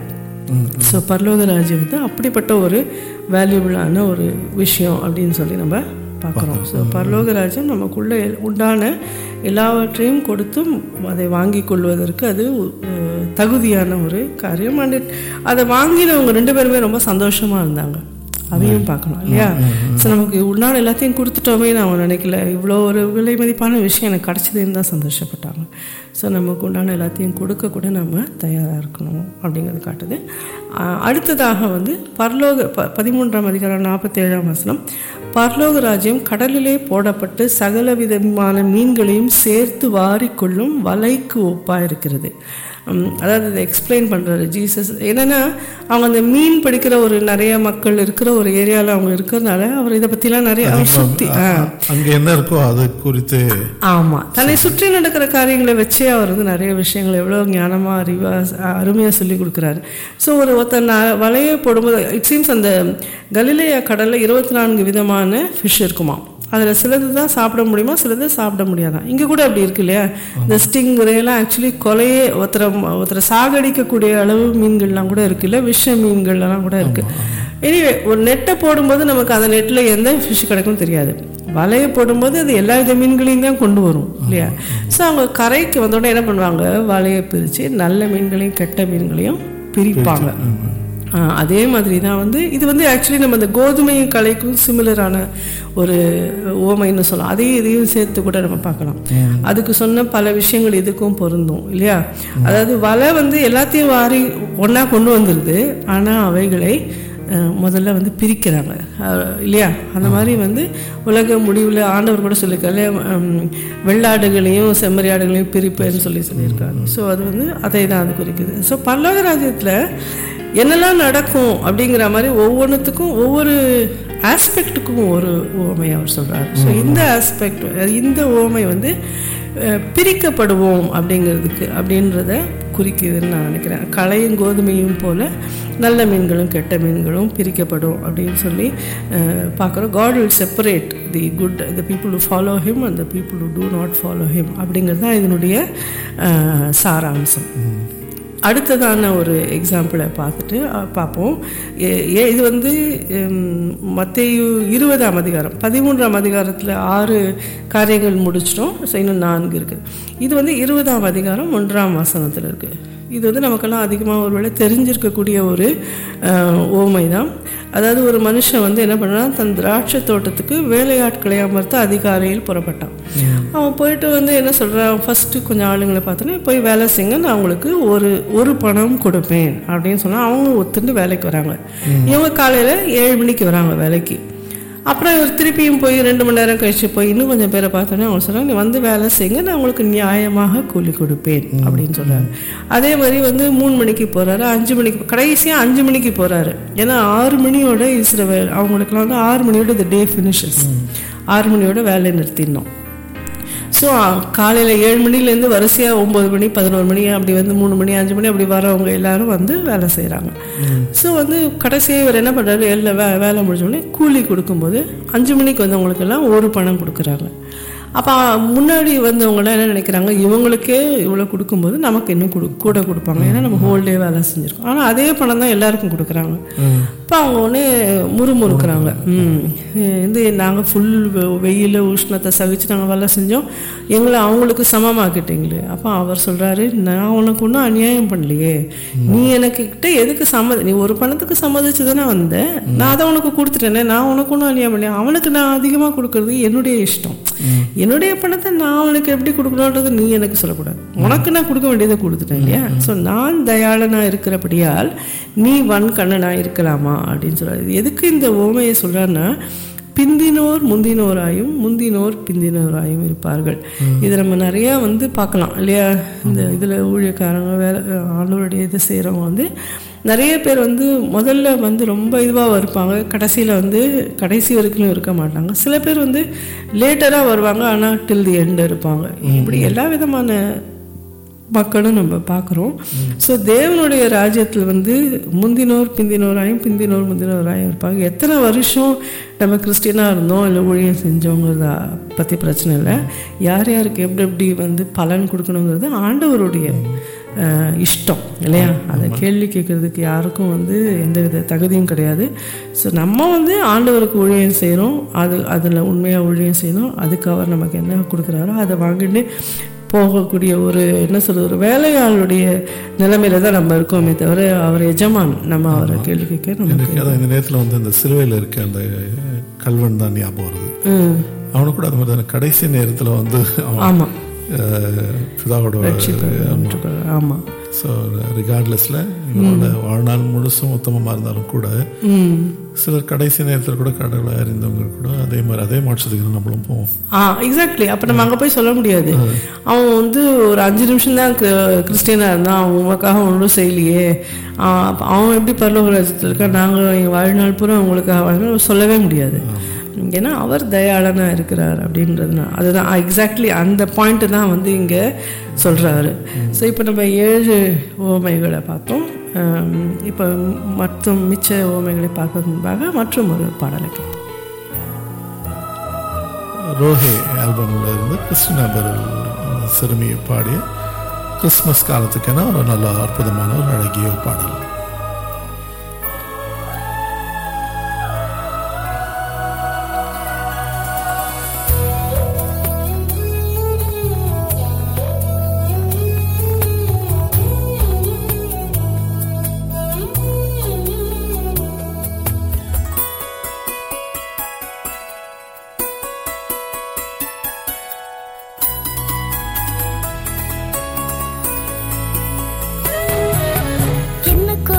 ஸோ பரலோக ராஜ்யம் வந்து அப்படிப்பட்ட ஒரு வேல்யூபிளான ஒரு விஷயம் அப்படின்னு சொல்லி நம்ம பார்க்குறோம் ஸோ பரலோக ராஜ்யம் நமக்குள்ளே உண்டான எல்லாவற்றையும் கொடுத்தும் அதை வாங்கி கொள்வதற்கு அது அஹ், தகுதியான ஒரு காரியம் அண்ட் அதை வாங்கினவங்க ரெண்டு பேருமே ரொம்ப சந்தோஷமாக இருந்தாங்க அதையும் பார்க்கணும் இல்லையா ஸோ நமக்கு உண்டான எல்லாத்தையும் கொடுத்துட்டோமே நான் நினைக்கல இவ்வளோ ஒரு விலை மதிப்பான விஷயம் எனக்கு கிடச்சதுன்னு தான் சந்தோஷப்பட்டாங்க ஸோ நமக்கு உண்டான எல்லாத்தையும் கொடுக்க கூட நம்ம தயாராக இருக்கணும் அப்படிங்கிறது காட்டுது ஆஹ் அடுத்ததாக வந்து பரலோக ப பதிமூன்றாம் அதிகாரம் நாற்பத்தேழாம் வசனம் பரலோக ராஜ்யம் கடலிலே போடப்பட்டு சகல விதமான மீன்களையும் சேர்த்து வாரிக்கொள்ளும் வலைக்கு ஒப்பாக இருக்கிறது உம், அதாவது அதை எக்ஸ்பிளைன் பண்ணுறாரு ஜீசஸ் என்னென்னா அவங்க அந்த மீன் பிடிக்கிற ஒரு நிறைய மக்கள் இருக்கிற ஒரு ஏரியாவில் அவங்க இருக்கிறதுனால அவர் இதை பற்றிலாம் நிறைய அவர் சுற்றி ஆ அங்க என்ன இருக்கோ அது குறித்து ஆமாம் தன்னை சுற்றி நடக்கிற காரியங்களை வச்சே அவர் வந்து நிறைய விஷயங்களை எவ்வளோ ஞானமாக அறிவாக அருமையாக சொல்லி கொடுக்குறாரு ஸோ ஒரு ஒருத்தர் ந- வலையை போடும்போது இட் சீம்ஸ் அந்த கலிலேயா கடலில் இருபத்தி நான்கு விதமான ஃபிஷ் இருக்குமா அதில் சிலது தான் சாப்பிட முடியுமா சிலது சாப்பிட முடியாதான் இங்கே கூட அப்படி இருக்கு இல்லையா இந்த ஸ்டிங் எல்லாம் ஆக்சுவலி கொலையே ஒருத்தரை ஒருத்தரை சாகடிக்கக்கூடிய அளவு மீன்கள்லாம் கூட இருக்கு இல்லை விஷ மீன்கள்லாம் கூட இருக்கு எனிவே ஒரு நெட்டை போடும்போது நமக்கு அந்த நெட்டில் எந்த ஃபிஷ் கிடைக்கும் தெரியாது வலையை போடும்போது அது எல்லா வித மீன்களையும் தான் கொண்டு வரும் இல்லையா ஸோ அவங்க கரைக்கு வந்தோடனே என்ன பண்ணுவாங்க வலையை பிரித்து நல்ல மீன்களையும் கெட்ட மீன்களையும் பிரிப்பாங்க ஆ, அதே மாதிரி தான் வந்து இது வந்து ஆக்சுவலி நம்ம இந்த கோதுமையும் கலைக்கும் சிமிலரான ஒரு ஓமைன்னு சொல்லலாம் அதையும் இதையும் சேர்த்து கூட நம்ம பார்க்கலாம் அதுக்கு சொன்ன பல விஷயங்கள் இதுக்கும் பொருந்தும் இல்லையா அதாவது வலை வந்து எல்லாத்தையும் வாரி ஒன்றா கொண்டு வந்துடுது ஆனால் அவைகளை அஹ், முதல்ல வந்து பிரிக்கிறாங்க அஹ், இல்லையா அந்த மாதிரி வந்து உலக முடிவில் ஆண்டவர் கூட சொல்லியிருக்காரு ஹம், வெள்ளாடுகளையும் செம்மறியாடுகளையும் பிரிப்பேன்னு சொல்லி சொல்லியிருக்காரு ஸோ அது வந்து அதை தான் அது குறிக்குது ஸோ பல்லவ ராஜ்யத்தில் என்னெல்லாம் நடக்கும் அப்படிங்கிற மாதிரி ஒவ்வொன்றுத்துக்கும் ஒவ்வொரு ஆஸ்பெக்ட்டுக்கும் ஒரு ஓமை அவர் சொல்கிறார் ஸோ இந்த ஆஸ்பெக்ட் இந்த ஓமை வந்து அஹ், பிரிக்கப்படுவோம் அப்படிங்கிறதுக்கு அப்படின்றத குறிக்குதுன்னு நான் நினைக்கிறேன் களையும் கோதுமையும் போல நல்ல மீன்களும் கெட்ட மீன்களும் பிரிக்கப்படும் அப்படின்னு சொல்லி பார்க்குறோம் God will separate the good the people who follow him and the people who do not follow him அப்படிங்கிறது தான் இதனுடைய அஹ், சாராம்சம் அடுத்ததான ஒரு எக்ஸாம்பிளை பார்த்துட்டு அஹ், பார்ப்போம் ஏ- ஏ- இது வந்து மத்திய இருபதாம் அதிகாரம் பதிமூன்றாம் அதிகாரத்தில் ஆறு காரியங்கள் முடிச்சிட்டோம் ஸோ இன்னும் நான்கு இருக்குது இது வந்து இருபதாம் அதிகாரம் ஒன்றாம் வசனத்தில் இருக்குது இது வந்து நமக்கெல்லாம் அதிகமாக ஒருவேளை தெரிஞ்சிருக்கக்கூடிய ஒரு அஹ், ஓமை தான் அதாவது ஒரு மனுஷன் வந்து என்ன பண்ணான் தன் திராட்சை தோட்டத்துக்கு வேலையாட்களை அமர்த்த அதிகாலையில் புறப்பட்டான் அவன் போயிட்டு வந்து என்ன சொல்கிறான் ஃபஸ்ட்டு கொஞ்சம் ஆளுங்களை பார்த்தோன்னே போய் வேலை செய்யுங்க நான் அவங்களுக்கு ஒரு ஒரு பணம் கொடுப்பேன் அப்படின்னு சொன்னால் அவங்க ஒத்துண்டு வேலைக்கு வராங்க இவங்க காலையில் ஏழு மணிக்கு வராங்க வேலைக்கு அப்புறம் இவர் திருப்பியும் போய் ரெண்டு மணி நேரம் கழிச்சு போய் இன்னும் கொஞ்சம் பேரை பார்த்தோன்னே அவங்க சொல்கிறாங்க நீ வந்து வேலை செய்யுங்க நான் உங்களுக்கு நியாயமாக கூலி கொடுப்பேன் அப்படின்னு சொல்கிறாரு அதே மாதிரி வந்து மூணு மணிக்கு போகிறாரு அஞ்சு மணிக்கு கடைசியாக அஞ்சு மணிக்கு போகிறாரு ஏன்னா ஆறு மணியோட இஸ்ரவேல் அவங்களுக்குலாம் வந்து ஆறு மணியோட இந்த டே ஃபினிஷஸ் ஆறு மணியோட வேலையை நிறுத்திடணும் ஸோ காலையில் ஏழு மணிலேருந்து வரிசையாக ஒம்பது மணி பதினோரு மணி அப்படி வந்து மூணு மணி அஞ்சு மணி அப்படி வரவங்க எல்லாரும் வந்து வேலை செய்கிறாங்க ஸோ வந்து கடைசியாக இவர் என்ன பண்ணுறாரு எல்லா வே வேலை முடிஞ்ச உடனே கூலி கொடுக்கும்போது அஞ்சு மணிக்கு வந்தவங்களுக்கெல்லாம் ஒரு பணம் கொடுக்குறாங்க அப்போ முன்னாடி வந்தவங்களாம் என்ன நினைக்கிறாங்க இவங்களுக்கே இவ்வளோ கொடுக்கும்போது நமக்கு இன்னும் கொடு கூட கொடுப்பாங்க ஏன்னா நம்ம ஹோல் டே வேலை செஞ்சுருக்கோம் ஆனால் அதே பணம் தான் எல்லாருக்கும் கொடுக்குறாங்க இப்போ அவங்க ஒன்று முறுமுறுக்கிறாங்க ம் இது நாங்கள் ஃபுல் வெயில் உஷ்ணத்தை சகிச்சு நாங்கள் வேலை செஞ்சோம் எங்களை அவங்களுக்கு சமமாக்கிட்டீங்களே அப்போ அவர் சொல்கிறாரு நான் உனக்கு ஒன்றும் அநியாயம் பண்ணலையே நீ எனக்கு கிட்ட எதுக்கு சம்மதி நீ ஒரு பணத்துக்கு சம்மதிச்சு தானே வந்த நான் அதை உனக்கு கொடுத்துட்டேனே நான் உனக்கு ஒன்றும் அநியாயம் பண்ணல அவனுக்கு நான் அதிகமாக கொடுக்கறது என்னுடைய இஷ்டம் என்னுடைய பணத்தை நான் அவனுக்கு எப்படி கொடுக்கணுன்றது நீ எனக்கு சொல்லக்கூடாது உனக்கு நான் கொடுக்க வேண்டியதை கொடுத்துட்டேன் இல்லையா ஸோ நான் தயாளனா இருக்கிறபடியால் நீ வன் கண்ணனா இருக்கலாமா அப்படின்னு சொல்றாரு இது எதுக்கு இந்த ஓமையை சொல்றாருன்னா பிந்தினோர் முந்தினோராயும் முந்தினோர் பிந்தினோராயும் இருப்பார்கள் இது நம்ம நிறைய வந்து பார்க்கலாம் இல்லையா இந்த இதில் ஊழியக்காரங்க வேலை ஆண்டவருடைய இது செய்கிறவங்க வந்து நிறைய பேர் வந்து முதல்ல வந்து ரொம்ப இதுவாக இருப்பாங்க கடைசியில் வந்து கடைசி வரைக்கும் இருக்க மாட்டாங்க சில பேர் வந்து லேட்டராக வருவாங்க ஆனால் டில் தி எண்ட் இருப்பாங்க இப்படி எல்லா விதமான மக்களும் நம்ம பார்க்குறோம் ஸோ தேவனுடைய ராஜ்யத்தில் வந்து முந்தினோர் பிந்தினோராயும் பிந்தினோர் முந்தினோராயும் இருப்பாங்க எத்தனை வருஷம் நம்ம கிறிஸ்டியனாக இருந்தோம் இல்லை ஊழியம் செஞ்சோங்கிறத பற்றி பிரச்சனை இல்லை யார் யாருக்கு எப்படி எப்படி வந்து பலன் கொடுக்கணுங்கிறது ஆண்டவருடைய அஹ், இஷ்டம் இல்லையா அதை கேள்வி கேட்குறதுக்கு யாருக்கும் வந்து எந்தவித தகுதியும் கிடையாது ஸோ நம்ம வந்து ஆண்டவருக்கு ஊழியம் செய்கிறோம் அது அதில் உண்மையாக ஊழியம் செய்யணும் அதுக்கு அவர் நமக்கு என்ன கொடுக்குறாரோ அதை வாங்கிட்டு போகக்கூடிய ஒரு என்ன சொல்றது ஒரு வேலையாளுடைய நிலைமையில தான் நம்ம இருக்கோமே தவிர அவர் எஜமான் நம்ம அவரை கேள்வி கேட்க நமக்கு எனக்கு அதான் இந்த நேரத்தில் வந்து அந்த சிலுவையில் இருக்க அந்த கல்வன் தான் ஞாபகம் வருது ம் அவனு கூட அது மாதிரி தானே கடைசி நேரத்தில் வந்து அவன் ஆமாம் அஹ், பிதாவோட ஆமாம் ஸோ ரிகார்ட்லெஸில் இவனோட வாழ்நாள் முழுசும் உத்தமமாக இருந்தாலும் கூட ம் சிலர் கடைசி நேரத்தில் கூட கடவுளை அறிந்தவங்க கூட அதே மாதிரி அதே மாற்றத்துக்கு தான் நம்மளும் போவோம் ஆ எக்ஸாக்ட்லி அப்போ நம்ம அங்கே போய் சொல்ல முடியாது அவன் வந்து ஒரு அஞ்சு நிமிஷம் தான் கிறிஸ்டியனாக இருந்தான் அவன் உங்களுக்காக ஒன்றும் செய்யலையே ஆ, அப்ப அவன் எப்படி பரலோக ராஜ்யத்தில் இருக்கா நாங்கள் எங்கள் வாழ்நாள் பூரா உங்களுக்காக வாழ்நாள் சொல்லவே முடியாது ஏன்னா அவர் தயாளனாக இருக்கிறார் அப்படின்றதுனா அதுதான் எக்ஸாக்ட்லி அந்த பாயிண்ட்டு தான் வந்து இங்கே சொல்கிறாரு ஸோ இப்போ நம்ம ஏழு ஓமைகளை பார்த்தோம் ஆம், இப்போ மற்றும் மிச்ச ஓமைகளை பார்க்கறதுக்கு முன்பாக மற்றும் ஒரு பாடலை கேட்போம் ரோஹே ஆல்பமில் இருந்து கிறிஸ்டினா பெரல் சிறுமி பாடிய கிறிஸ்மஸ் காலத்துக்கென ஒரு நல்ல அற்புதமான ஒரு அழகிய ஒரு பாடல் என்ன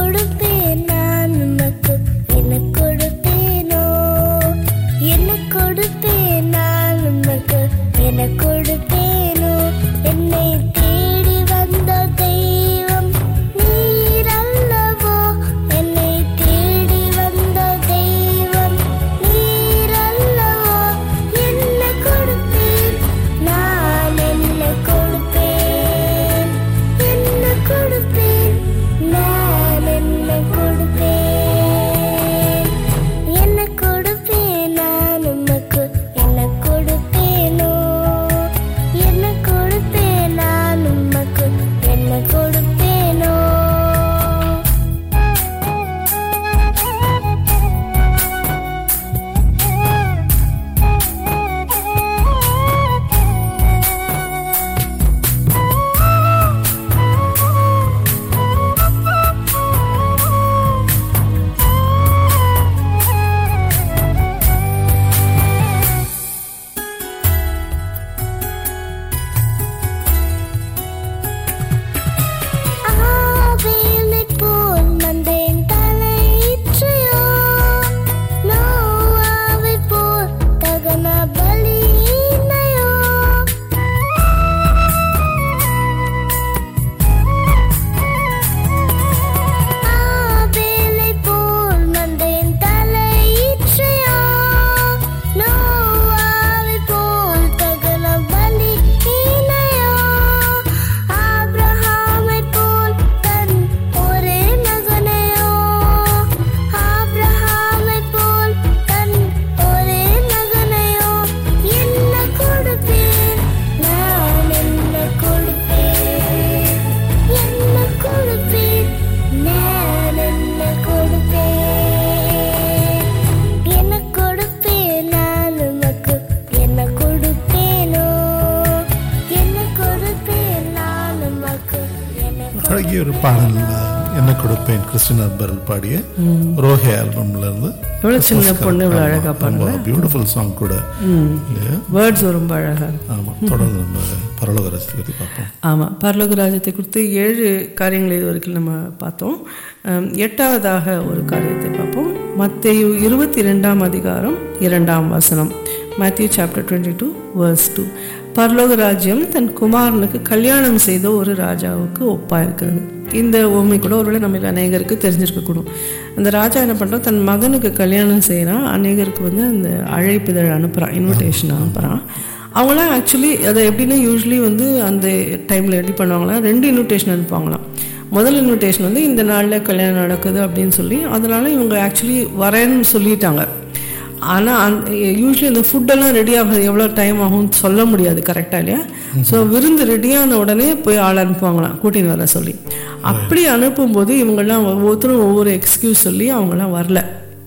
அழகிய ஒரு பாடல் என்ன கொடுப்பேன் கிறிஸ்டின் அக்பரல் பாடிய ரோஹே ஆல்பம்ல இருந்து எவ்வளவு சின்ன பொண்ணு இவ்வளவு அழகா பாடுறா. பியூட்டிஃபுல் சாங் கூட இல்லையா வேர்ட்ஸ் ரொம்ப அழகாக இருக்கு ஆமா தொடர்ந்து நம்ம பரலோக ரசத்தை பற்றி பார்ப்போம் ஆமாம் பரலோக ராஜ்யத்தை குறித்து ஏழு காரியங்களை இது வரைக்கும் நம்ம பார்த்தோம் அம், எட்டாவதாக ஒரு காரியத்தை பார்ப்போம் மத்தேயு இருபத்தி ரெண்டாம் அதிகாரம் இரண்டாம் வசனம் Matthew chapter twenty two verse two பரலோக ராஜ்யம் தன் குமாரனுக்கு கல்யாணம் செய்த ஒரு ராஜாவுக்கு ஒப்பா இருக்கிறது இந்த ஓமை கூட ஒருவேளை நம்ம அநேகருக்கு தெரிஞ்சிருக்கக்கூடும் அந்த ராஜா என்ன பண்ணுறான் தன் மகனுக்கு கல்யாணம் செய்கிறான் அநேகருக்கு வந்து அந்த அழைப்பிதழ் அனுப்புகிறான் இன்விடேஷன் அனுப்புகிறான் அவங்களாம் ஆக்சுவலி அதை எப்படின்னா யூஸ்வலி வந்து அந்த டைமில் எப்படி பண்ணுவாங்கன்னா ரெண்டு இன்விடேஷன் அனுப்புவாங்களாம் முதல் இன்விடேஷன் வந்து இந்த நாளில் கல்யாணம் நடக்குது அப்படின்னு சொல்லி அதனால இவங்க ஆக்சுவலி வரேன்னு சொல்லிட்டாங்க ஆனால் அந் யூஸ்வலி அந்த ஃபுட்டெல்லாம் ரெடி ஆகுது எவ்வளோ டைம் ஆகும்னு சொல்ல முடியாது கரெக்டாக இல்லையா ஸோ விருந்து ரெடியான உடனே போய் ஆள் அனுப்புவாங்களாம் கூட்டின்னு வர சொல்லி அப்படி அனுப்பும்போது இவங்கெல்லாம் ஒவ்வொருத்தரும் ஒவ்வொரு எக்ஸ்கியூஸ் சொல்லி அவங்கெல்லாம் வரல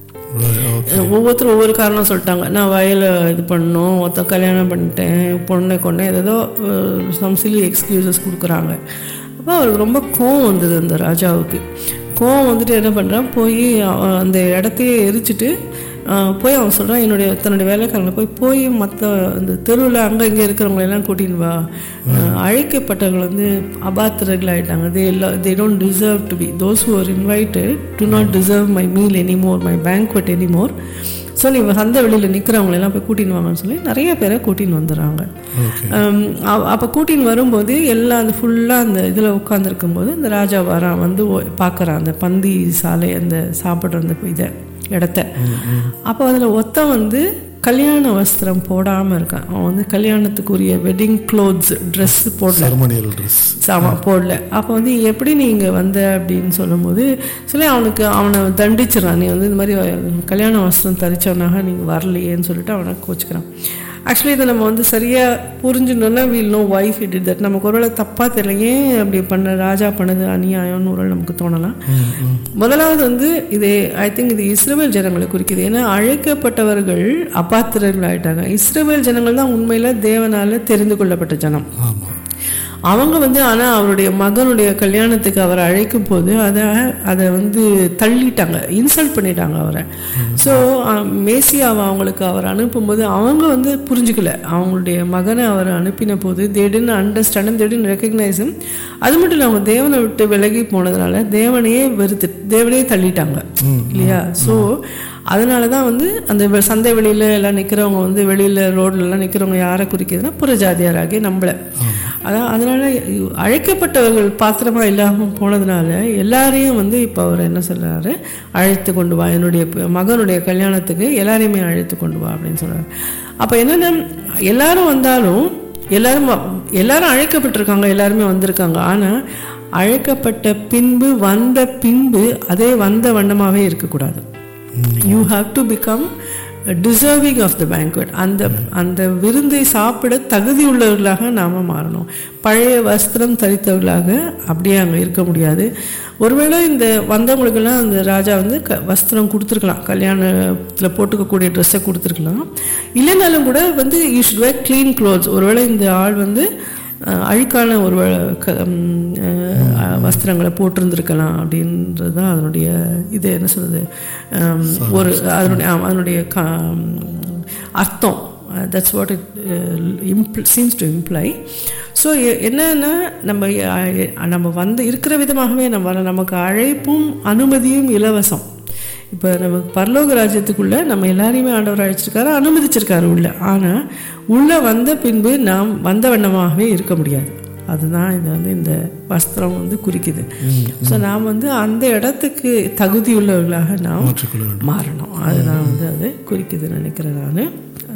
ஓகே ஒவ்வொருத்தரும் ஒவ்வொரு காரணம் சொல்லிட்டாங்க நான் வயலை இது பண்ணணும் ஒருத்தன் கல்யாணம் பண்ணிட்டேன் பொண்ணை கொண்டேன் ஏதோ சம் சிலி எக்ஸ்கியூசஸ் கொடுக்குறாங்க அப்போ அவருக்கு ரொம்ப கோவம் வந்தது அந்த ராஜாவுக்கு கோவம் வந்துட்டு என்ன பண்ணுறான் போய் அவன் அந்த இடத்தையே எரிச்சிட்டு அஹ், போய் அவன் சொல்கிறான் என்னுடைய தன்னுடைய வேலைக்காரங்களை போய் போய் மற்ற அந்த தெருவில் அங்கே இங்கே இருக்கிறவங்க எல்லாம் கூட்டின்னு வா அஹ், அழைக்கப்பட்டவர்கள் வந்து அபாத்திரர்கள் ஆயிட்டாங்க தே எல்லாம் they don't deserve to be those who are invited to not deserve my meal anymore my banquet anymore so நீ சந்தை வெளியில் நிற்கிறவங்க எல்லாம் போய் கூட்டின்னு வாங்கன்னு சொல்லி நிறைய பேரை கூட்டின்னு வந்துடுறாங்க ஓகே அப்போ கூட்டின்னு வரும்போது எல்லாம் அந்த ஃபுல்லாக அந்த இதில் உட்காந்துருக்கும் போது அந்த ராஜா வரான் வந்து பார்க்குறான் அந்த பந்தி சாலை அந்த சாப்பிட்ற அந்த இதை இடத்த அப்போ அதில் ஒருத்தன் வந்து கல்யாண வஸ்திரம் போடாமல் இருக்கான் அவன் வந்து கல்யாணத்துக்குரிய வெட்டிங் க்ளோத்ஸ் ட்ரெஸ் போடல செரமோனியல் ட்ரெஸ் சாமா போடல அப்போ வந்து எப்படி நீங்கள் வந்த அப்படின்னு சொல்லும்போது சொல்லி அவனுக்கு அவனை தண்டிச்சிடறான் நீ வந்து இந்த மாதிரி கல்யாண வஸ்திரம் தரிச்சவனாக நீங்கள் வரலையேன்னு சொல்லிட்டு அவனை கோச்சிக்கிறான் ஆக்சுவலி இதை நம்ம வந்து சரியாக புரிஞ்சுட்டோம்னா we'll know wife it that நமக்கு ஒருவேளை தப்பாக தெரியல ஏன் அப்படி பண்ண ராஜா பண்ணது அநியாயம்னு ஒரு நமக்கு தோணலாம் முதலாவது வந்து இது ஐ திங்க் இது இஸ்ரேல் ஜனங்களை குறிக்குது ஏன்னா அழைக்கப்பட்டவர்கள் அபாத்திரர்கள் ஆயிட்டாங்க இஸ்ரேல் ஜனங்கள் தான் உண்மையில தேவனால தெரிந்து கொள்ளப்பட்ட ஜனம் ஆமா அவங்க வந்து ஆனால் அவருடைய மகனுடைய கல்யாணத்துக்கு அவரை அழைக்கும் போது அதை அதை வந்து தள்ளிட்டாங்க இன்சல்ட் பண்ணிட்டாங்க அவரை ஸோ மேசியாவை அவங்களுக்கு அவர் அனுப்பும்போது அவங்க வந்து புரிஞ்சுக்கல அவங்களுடைய மகனை அவர் அனுப்பின போது தேடுன்னு அண்டர்ஸ்டாண்ட் தேடுன்னு ரெக்கக்னைஸ் அது மட்டும் இல்லை அவங்க தேவனை விட்டு விலகி போனதுனால தேவனையே வெறுத்து தேவனையே தள்ளிட்டாங்க இல்லையா ஸோ அதனால தான் வந்து அந்த வெ- சந்தை வெளியில் எல்லாம் நிற்கிறவங்க வந்து வெளியில் ரோட்லலாம் நிற்கிறவங்க யாரை குறிக்கிறதுனா புறஜாதியாராகி நம்மளை அதான் அதனால அழைக்கப்பட்டவர்கள் பாத்திரமா இல்லாமல் போனதுனால எல்லாரையும் வந்து இப்போ அவர் என்ன சொல்றாரு அழைத்து கொண்டு வா என்னுடைய ப- மகனுடைய கல்யாணத்துக்கு எல்லாரையுமே அழைத்து கொண்டு வா அப்படின்னு சொல்றாரு அப்போ என்னன்னா எல்லாரும் வந்தாலும் எல்லாரும் வ- எல்லாரும் அழைக்கப்பட்டிருக்காங்க எல்லாருமே வந்திருக்காங்க ஆனால் அழைக்கப்பட்ட பின்பு வந்த பின்பு அதே வந்த வண்ணமாகவே இருக்கக்கூடாது you have to become deserving of the banquet அந்த அந்த விருந்தை சாப்பிட தகுதி உள்ளவர்களாக நாம் மாறணும் பழைய வஸ்திரம் தரித்தவர்களாக அப்படியே அங்கே இருக்க முடியாது ஒருவேளை இந்த வந்தவங்களுக்கெல்லாம் அந்த ராஜா வந்து க வஸ்திரம் கொடுத்துருக்கலாம் கல்யாணத்தில் போட்டுக்கக்கூடிய ட்ரெஸ்ஸை கொடுத்துருக்கலாம் இல்லைனாலும் கூட வந்து you should wear clean clothes ஒருவேளை இந்த ஆள் வந்து அஹ், அழுக்கான ஒரு வ- க- ம், அஹ், வஸ்திரங்களை போட்டிருந்திருக்கலாம் அப்படின்றது தான் அதனுடைய இது என்ன சொல்றது அம், ஒரு அதனுடைய ஆமா, அதனுடைய க- ம், அர்த்தம் தட்ஸ் வாட் இட் இம்ப்ள சீம்ஸ் டு இம்ப்ளை ஸோ என்னன்னா நம்ம அஹ், நம்ம வந்து இருக்கிற விதமாகவே நம்ம வர நமக்கு அழைப்பும் அனுமதியும் இலவசம் இப்போ நம்ம பரலோக ராஜ்யத்துக்குள்ள நம்ம எல்லாரையுமே ஆண்டவர் அழைச்சிருக்காரு அனுமதிச்சிருக்காரு உள்ள ஆனால் உள்ள வந்த பின்பு நாம் வந்த வண்ணமாகவே இருக்க முடியாது அதுதான் இது வந்து இந்த வஸ்திரம் வந்து குறிக்குது ஸோ நாம் வந்து அந்த இடத்துக்கு தகுதி உள்ளவர்களாக நாம் மாற்றிக்கொள்ள வேண்டும் மாறணும் அதுதான் வந்து அது குறிக்குதுன்னு நினைக்கிறேன் நான்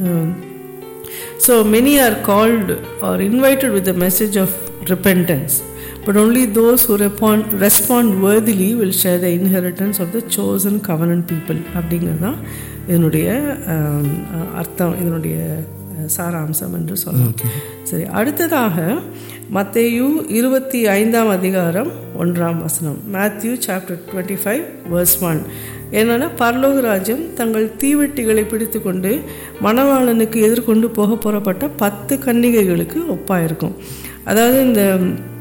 so many are called are invited with the message of repentance but only those who respond respond worthily will share the inheritance of the chosen covenant people அப்படிங்கிறது தான் இதனுடைய ஆம், அர்த்தம் இதனுடைய அஹ், சாராம்சம் என்று சொல்லலாம் சரி அடுத்ததாக மத்தேயு இருபத்தி ஐந்தாம் அதிகாரம் ஒன்றாம் வசனம் Matthew chapter twenty five verse one என்னன்னா பரலோக ராஜ்யம் தங்கள் தீவெட்டிகளை பிடித்து கொண்டு மணவாளனுக்கு எதிர்கொண்டு போக புறப்பட்ட பத்து கன்னிகைகளுக்கு ஒப்பாயிருக்கும் அதாவது இந்த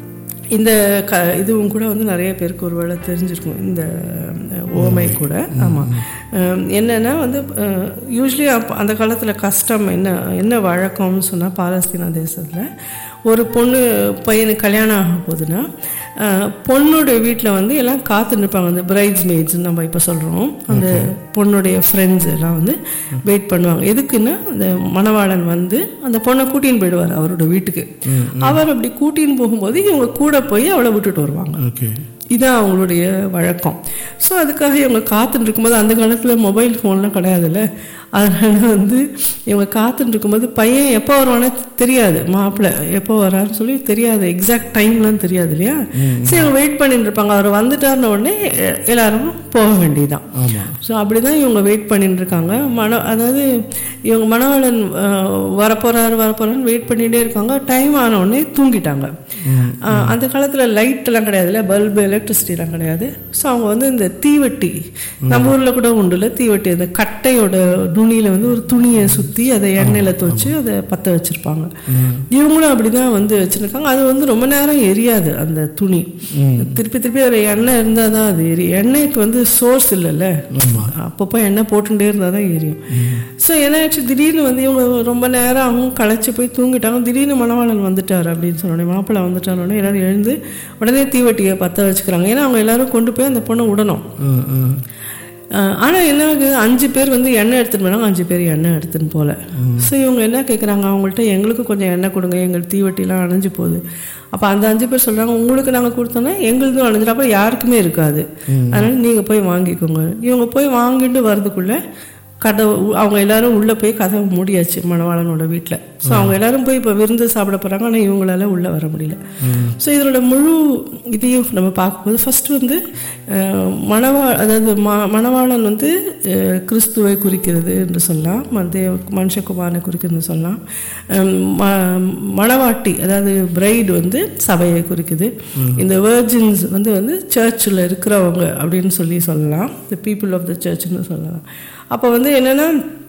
இந்த க இதுவும் கூட வந்து நிறைய பேருக்கு ஒரு வேளை தெரிஞ்சிருக்கும் இந்த ஓமை கூட ஆமாம் என்னென்னா வந்து யூஸ்வலி அப்போ அந்த காலத்தில் கஷ்டம் என்ன என்ன வழக்கம்னு சொன்னால் பாலஸ்தீனா தேசத்தில் ஒரு பொண்ணு பையனுக்கு கல்யாணம் ஆக போகுதுன்னா அஹ், பொண்ணுடைய வீட்டில் வந்து எல்லாம் காத்து நிற்பாங்க அந்த பிரைட்ஸ் மேட்ஸ்ன்னு நம்ம இப்போ சொல்கிறோம் அந்த பொண்ணுடைய ஃப்ரெண்ட்ஸ் எல்லாம் வந்து வெயிட் பண்ணுவாங்க எதுக்குன்னா அந்த மணவாளன் வந்து அந்த பொண்ணை கூட்டின்னு போயிடுவார் அவரோட வீட்டுக்கு அவர் அப்படி கூட்டின்னு போகும்போது இவங்க கூட போய் அவளை விட்டுட்டு வருவாங்க ஓகே இதான் அவங்களுடைய வழக்கம் ஸோ அதுக்காக இவங்க காத்துட்டு இருக்கும்போது அந்த காலத்தில் மொபைல் ஃபோன்லாம் கிடையாதுல்ல அதனால வந்து இவங்க காத்துட்டு இருக்கும்போது பையன் எப்போ வருவானே தெரியாது மாப்பிள்ளை எப்போ வரான்னு சொல்லி தெரியாது எக்ஸாக்ட் டைம்லாம் தெரியாது இல்லையா சரி இவங்க வெயிட் பண்ணிட்டு இருப்பாங்க அவர் வந்துட்டாருன உடனே எ- எல்லாரும் போக வேண்டியதுதான் ஸோ அப்படி தான் இவங்க வெயிட் பண்ணிட்டு இருக்காங்க மன அதாவது இவங்க மணவாளன் அஹ், வரப்போறாரு வரப்போறான்னு வெயிட் பண்ணிகிட்டே இருக்காங்க டைம் ஆன உடனே தூங்கிட்டாங்க அஹ், அந்த காலத்தில் லைட்டெல்லாம் கிடையாதுல்ல பல்பு எலக்ட்ரிசிட்டிலாம் கிடையாது ஸோ அவங்க வந்து இந்த தீவெட்டி நம்ம ஊரில் கூட உண்டுல தீவெட்டி அந்த கட்டையோட நுனியில் வந்து ஒரு துணியை சுற்றி அதை எண்ணெயில் துவச்சு அதை பற்ற வச்சுருப்பாங்க இவங்களும் அப்படி தான் வந்து வச்சுருக்காங்க அது வந்து ரொம்ப நேரம் எரியாது அந்த துணி திருப்பி திருப்பி ஒரு எண்ணெய் இருந்தால் தான் அது எரியும் எண்ணெய்க்கு வந்து சோர்ஸ் இல்லைல்ல அப்பப்போ எண்ணெய் போட்டுட்டே இருந்தால் தான் எரியும் ஸோ என்னாச்சு திடீர்னு வந்து இவங்க ரொம்ப நேரம் அவங்க களைச்சி போய் தூங்கிட்டாங்க திடீர்னு மணவாளன் வந்துட்டார் அப்படின்னு சொன்னோடனே மாப்பிள்ளை வந்துட்டாரோடனே எல்லாரும் எழுந்து உடனே தீவட்டியை பற்ற வச்சுக்கிறாங்க ஏன்னா அவங்க எல்லாரும் கொண்டு போய் அந்த பொண்ணை விடணும் ஆனால் என்ன ஆகுது அஞ்சு பேர் வந்து எண்ணெய் எடுத்துன்னு போனாங்க அஞ்சு பேர் எண்ணெய் எடுத்துன்னு போகல ஸோ இவங்க என்ன கேட்குறாங்க அவங்கள்ட்ட எங்களுக்கு கொஞ்சம் எண்ணெய் கொடுங்க எங்கள் தீவட்டிலாம் அணைஞ்சு போகுது அப்போ அந்த அஞ்சு பேர் சொல்கிறாங்க உங்களுக்கு நாங்கள் கொடுத்தோன்னா எங்களுக்கும் அணைஞ்சிடும் அப்போ யாருக்குமே இருக்காது அதனால் நீங்கள் போய் வாங்கிக்கோங்க இவங்க போய் வாங்கிட்டு வரதுக்குள்ளே கதவு அவங்க எல்லாரும் உள்ளே போய் கதவு மூடியாச்சு மணவாளனோட வீட்டில் ஸோ அவங்க எல்லாரும் போய் இப்போ விருந்து சாப்பிட போகிறாங்க ஆனால் இவங்களால உள்ளே வர முடியல ஸோ இதனோட முழு இதையும் நம்ம பார்க்கும்போது ஃபர்ஸ்ட் வந்து அஹ், மணவா அதாவது ம மணவாளன் வந்து அஹ், கிறிஸ்துவை குறிக்கிறது என்று சொல்லலாம் மத்திய மனுஷகுமாரனை குறிக்கிறது சொல்லலாம் அஹ், ம- மணவாட்டி அதாவது பிரைடு வந்து சபையை குறிக்குது இந்த வேர்ஜின்ஸ் வந்து வந்து சர்ச்சில் இருக்கிறவங்க அப்படின்னு சொல்லி சொல்லலாம் த பீப்புள் ஆஃப் த சர்ச்னு சொல்லலாம் அப்போ வந்து என்னென்னா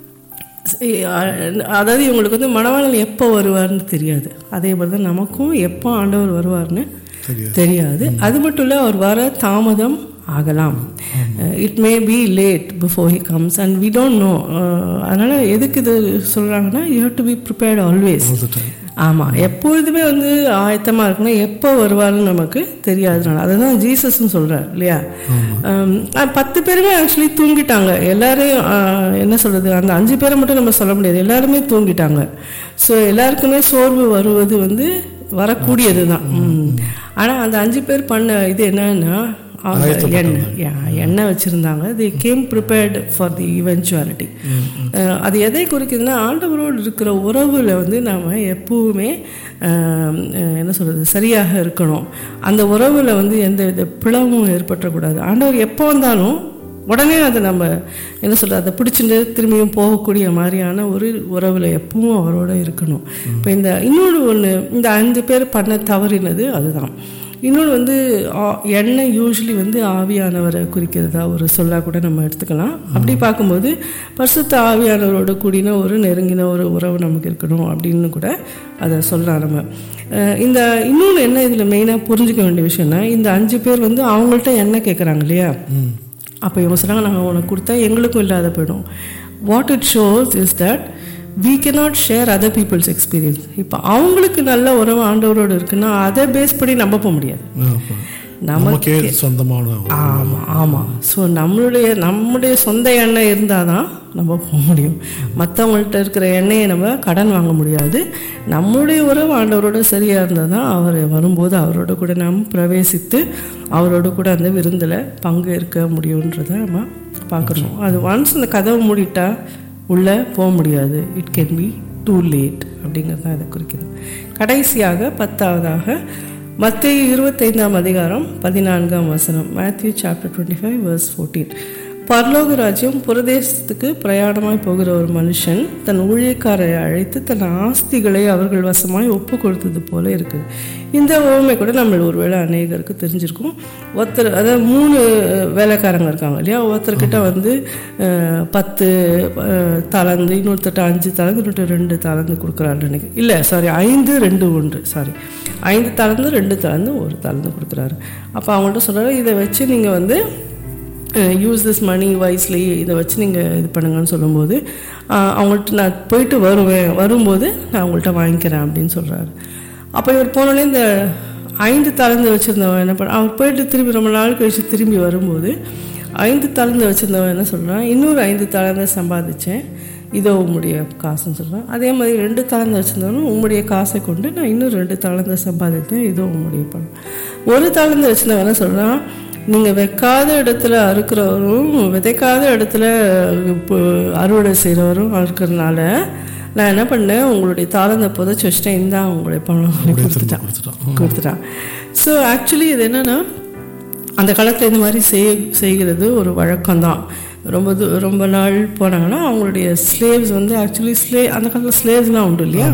அதாவது இவங்களுக்கு வந்து மணவாளன் எப்போ வருவார்னு தெரியாது அதே மாதிரி தான் நமக்கும் எப்போ ஆண்டவர் வருவார்னு தெரியாது அது மட்டும் இல்லை அவர் வர தாமதம் ஆகலாம் it may be late before he comes and we don't know அதனால் எதுக்கு இது சொல்கிறாங்கன்னா you have to be prepared always ஆமாம் எப்பொழுதுமே வந்து ஆயத்தமாக இருக்கணும் எப்போ வருவாருன்னு நமக்கு தெரியாதனால அதுதான் ஜீசஸ்ன்னு சொல்கிறார் இல்லையா ஆம், அஹ் பத்து பேருமே ஆக்சுவலி தூங்கிட்டாங்க எல்லாரையும் ஆஹ், என்ன சொல்கிறது அந்த அஞ்சு பேரை மட்டும் நம்ம சொல்ல முடியாது எல்லாருமே தூங்கிட்டாங்க ஸோ எல்லாருக்குமே சோர்வு வருவது வந்து வரக்கூடியது தான் ஆனால் அந்த அஞ்சு பேர் பண்ண இது என்னன்னா அவங்க எண்ணெய் yeah, எண்ணெய் வச்சுருந்தாங்க they came prepared for the eventuality அது எதை குறிக்குதுன்னா ஆண்டவரோடு இருக்கிற உறவில் வந்து நாம் எப்பவுமே அஹ், அஹ், என்ன சொல்கிறது சரியாக இருக்கணும் அந்த உறவில் வந்து எந்த வித பிளவும் ஏற்பட்டக்கூடாது ஆண்டவர் எப்போ வந்தாலும் உடனே அதை நம்ம என்ன சொல்கிறது அதை பிடிச்சிட்டு திரும்பியும் போகக்கூடிய மாதிரியான ஒரு உறவில் எப்பவும் அவரோட இருக்கணும் இப்போ இந்த இன்னொன்று ஒன்று இந்த அஞ்சு பேர் பண்ண தவறினது அதுதான் இன்னொன்று வந்து ஆ- எண்ணெய் யூஸ்வலி வந்து ஆவியானவரை குறிக்கிறதா ஒரு சொல்லா கூட நம்ம எடுத்துக்கலாம் அப்படி பார்க்கும்போது பரிசுத்த ஆவியானவரோட கூடின ஒரு நெருங்கின ஒரு உறவு நமக்கு இருக்கணும் அப்படின்னு கூட அதை சொல்லலாம் நம்ம அஹ் இந்த இன்னொன்று என்ன இதில் மெயினாக புரிஞ்சுக்க வேண்டிய விஷயம்னா இந்த அஞ்சு பேர் வந்து அவங்கள்ட்ட எண்ணெய் கேட்குறாங்க இல்லையா அப்போ இவங்க சொன்னாங்க நாங்கள் உனக்கு கொடுத்தா எங்களுக்கும் இல்லாத போயிடும் what it shows is that we cannot share other people's experience இப்போ அவங்களுக்கு நல்ல உறவு ஆண்டவரோடு இருக்குன்னா அதை பேஸ் பண்ணி நம்ப போக முடியாது நமக்கே சொந்தமான ஆமாம் ஆமாம் ஸோ நம்மளுடைய நம்முடைய சொந்த எண்ணெய் இருந்தால் தான் நம்ம போக முடியும் மற்றவங்கள்ட்ட இருக்கிற எண்ணெயை நம்ம கடன் வாங்க முடியாது நம்மளுடைய உறவு ஆண்டவரோட சரியாக இருந்தால் தான் அவர் வரும்போது அவரோட கூட நாம் பிரவேசித்து அவரோட கூட அந்த விருந்தில் பங்கு இருக்க முடியுன்றதை நம்ம பார்க்குறோம் அது ஒன்ஸ் அந்த கதவை மூடிட்டா உள்ளே போக முடியாது it can be too late அப்படிங்கிறது தான் இதை குறிக்குது கடைசியாக பத்தாவதாக மத்திய இருபத்தைந்தாம் அதிகாரம் பதினான்காம் வசனம் Matthew chapter twenty five verse fourteen பரலோக ராஜ்யம் புரதேசத்துக்கு பிரயாணமாய் போகிற ஒரு மனுஷன் தன் ஊழியக்காரரை அழைத்து தன் ஆஸ்திகளை அவர்கள் வசமாய் ஒப்பு கொடுத்தது போல இருக்குது இந்த ஓமை கூட நம்ம ஒருவேளை அநேகருக்கு தெரிஞ்சிருக்கும் ஒருத்தர் அதாவது மூணு வேலைக்காரங்க இருக்காங்க இல்லையா ஒருத்தர்கிட்ட வந்து அஹ், பத்து அஹ், தலந்து இன்னொருத்தட்ட அஞ்சு தலந்து இன்னொருத்தர் ரெண்டு தலந்து கொடுக்குறாரு நினைக்கிறேன் இல்லை சாரி ஐந்து ரெண்டு ஒன்று சாரி ஐந்து தலந்து ரெண்டு தலந்து ஒரு தலந்து கொடுக்குறாரு அப்போ அவங்கள்ட்ட சொல்கிறாரு இதை வச்சு நீங்கள் வந்து யூஸ் திஸ் மணி வைஸ்லி இதை வச்சு நீங்கள் இது பண்ணுங்கன்னு சொல்லும்போது அஹ், அவங்கள்ட்ட நான் போயிட்டு வருவேன் வரும்போது நான் உங்கள்கிட்ட வாங்கிக்கிறேன் அப்படின்னு சொல்கிறாரு அப்போ இவர் போனோடனே இந்த ஐந்து தலந்து வச்சுருந்தவன் என்ன பண்ண அவர் போயிட்டு திரும்பி ரொம்ப நாள் கழிச்சு திரும்பி வரும்போது ஐந்து தலந்து வச்சுருந்தவன் என்ன சொல்கிறான் இன்னொரு ஐந்து தலந்தை சம்பாதிச்சேன் இதோ உம்முடைய காசுன்னு சொல்கிறான் அதே மாதிரி ரெண்டு தலந்தை வச்சுருந்தவனும் உம்முடைய காசை கொண்டு நான் இன்னும் ரெண்டு தலந்தை சம்பாதித்தேன் இதோ உம்முடைய பணம் ஒரு தலந்தை வச்சுருந்தவன் என்ன சொல்கிறான் நீங்கள் வைக்காத இடத்துல அறுக்கிறவரும் விதைக்காத இடத்துல இப்போ அறுவடை செய்கிறவரும் இருக்கிறதுனால நான் என்ன பண்ணேன் உங்களுடைய தாளந்தை புதைச்சி வச்சுட்டேன் இந்தா உங்களுடைய பணம் அப்படியே திரும்ப கொடுத்துட்டான் கொடுத்துட்டான் கொடுத்துட்டான் ஸோ ஆக்சுவலி இது என்னன்னா அந்த காலத்தில் இந்த மாதிரி செய் செய்கிறது ஒரு வழக்கம்தான் ரொம்ப தூ ரொம்ப நாள் போனாங்கன்னா அவங்களுடைய ஸ்லேவ்ஸ் வந்து ஆக்சுவலி ஸ்லே அந்த காலத்தில் ஸ்லேவ்ஸ்லாம் உண்டு இல்லையா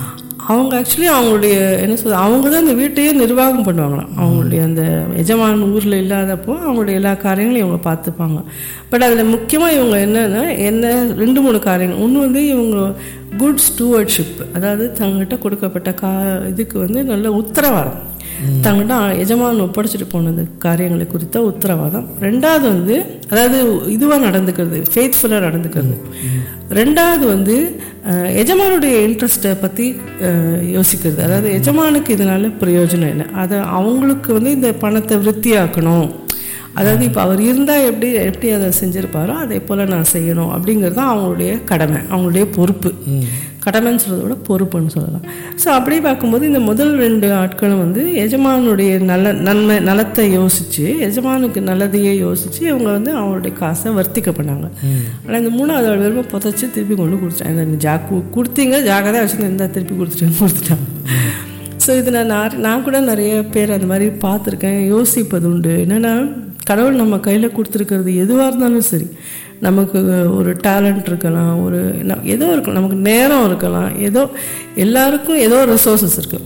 அவங்க ஆக்சுவலி அவங்களுடைய என்ன சொல்றது அவங்க தான் அந்த வீட்டையே நிர்வாகம் பண்ணுவாங்களாம் அவங்களுடைய அந்த எஜமான் ஊரில் இல்லாதப்போ அவங்களுடைய எல்லா காரியங்களையும் இவங்க பார்த்துப்பாங்க பட் அதில் முக்கியமாக இவங்க என்னன்னா என்ன ரெண்டு மூணு காரியங்கள் ஒன்று வந்து இவங்க குட் ஸ்டூவர்ட்ஷிப் அதாவது தங்கிட்ட கொடுக்கப்பட்ட கா இதுக்கு வந்து நல்ல உத்தரவாதம் தங்கிட்ட எஜமான் ஒப்படைச்சிட்டு போனது காரியங்களை குறித்த உத்தரவாதம் ரெண்டாவது வந்து அதாவது இதுவாக நடந்துக்கிறது ஃபேத்ஃபுல்லாக நடந்துக்கிறது ரெண்டாவது வந்து அஹ், எஜமானுடைய இன்ட்ரெஸ்ட்டை பற்றி யோசிக்கிறது அதாவது எஜமானுக்கு இதனால பிரயோஜனம் என்ன அதை அவங்களுக்கு வந்து இந்த பணத்தை விருத்தியாக்கணும் அதாவது இப்போ அவர் இருந்தால் எப்படி எப்படி அதை செஞ்சுருப்பாரோ அதே போல் நான் செய்யணும் அப்படிங்கிறது தான் அவங்களுடைய கடமை அவங்களுடைய பொறுப்பு கடமைன்னு சொல்றதை விட பொறுப்புன்னு சொல்லலாம் ஸோ அப்படி பார்க்கும்போது இந்த முதல் ரெண்டு ஆட்களும் வந்து எஜமானுடைய நல்ல நன்மை நலத்தை யோசித்து எஜமானுக்கு நல்லதையே யோசித்து இவங்க வந்து அவங்களுடைய காசை வர்த்திக்க பண்ணாங்க ஆனால் இந்த மூணாவது ஆள் வெறும் புதைச்சி திருப்பி கொண்டு கொடுத்தாங்க இந்த ஜா கு- கொடுத்தீங்க ஜாக்கிரதையாக வச்சுருந்து இருந்தால் திருப்பி கொடுத்துட்டேன்னு கொடுத்துட்டாங்க ஸோ இது நான் நான் நான் கூட நிறைய பேர் அந்த மாதிரி பார்த்துருக்கேன் யோசிப்பது உண்டு என்னென்னா கடவுள் நம்ம கையில் கொடுத்துருக்கிறது எதுவாக இருந்தாலும் சரி நமக்கு ஒரு டேலண்ட் இருக்கலாம் ஒரு ந- ஏதோ இருக்கலாம் நமக்கு நேரம் இருக்கலாம் ஏதோ எல்லாருக்கும் ஏதோ ரிசோர்ஸஸ் இருக்குது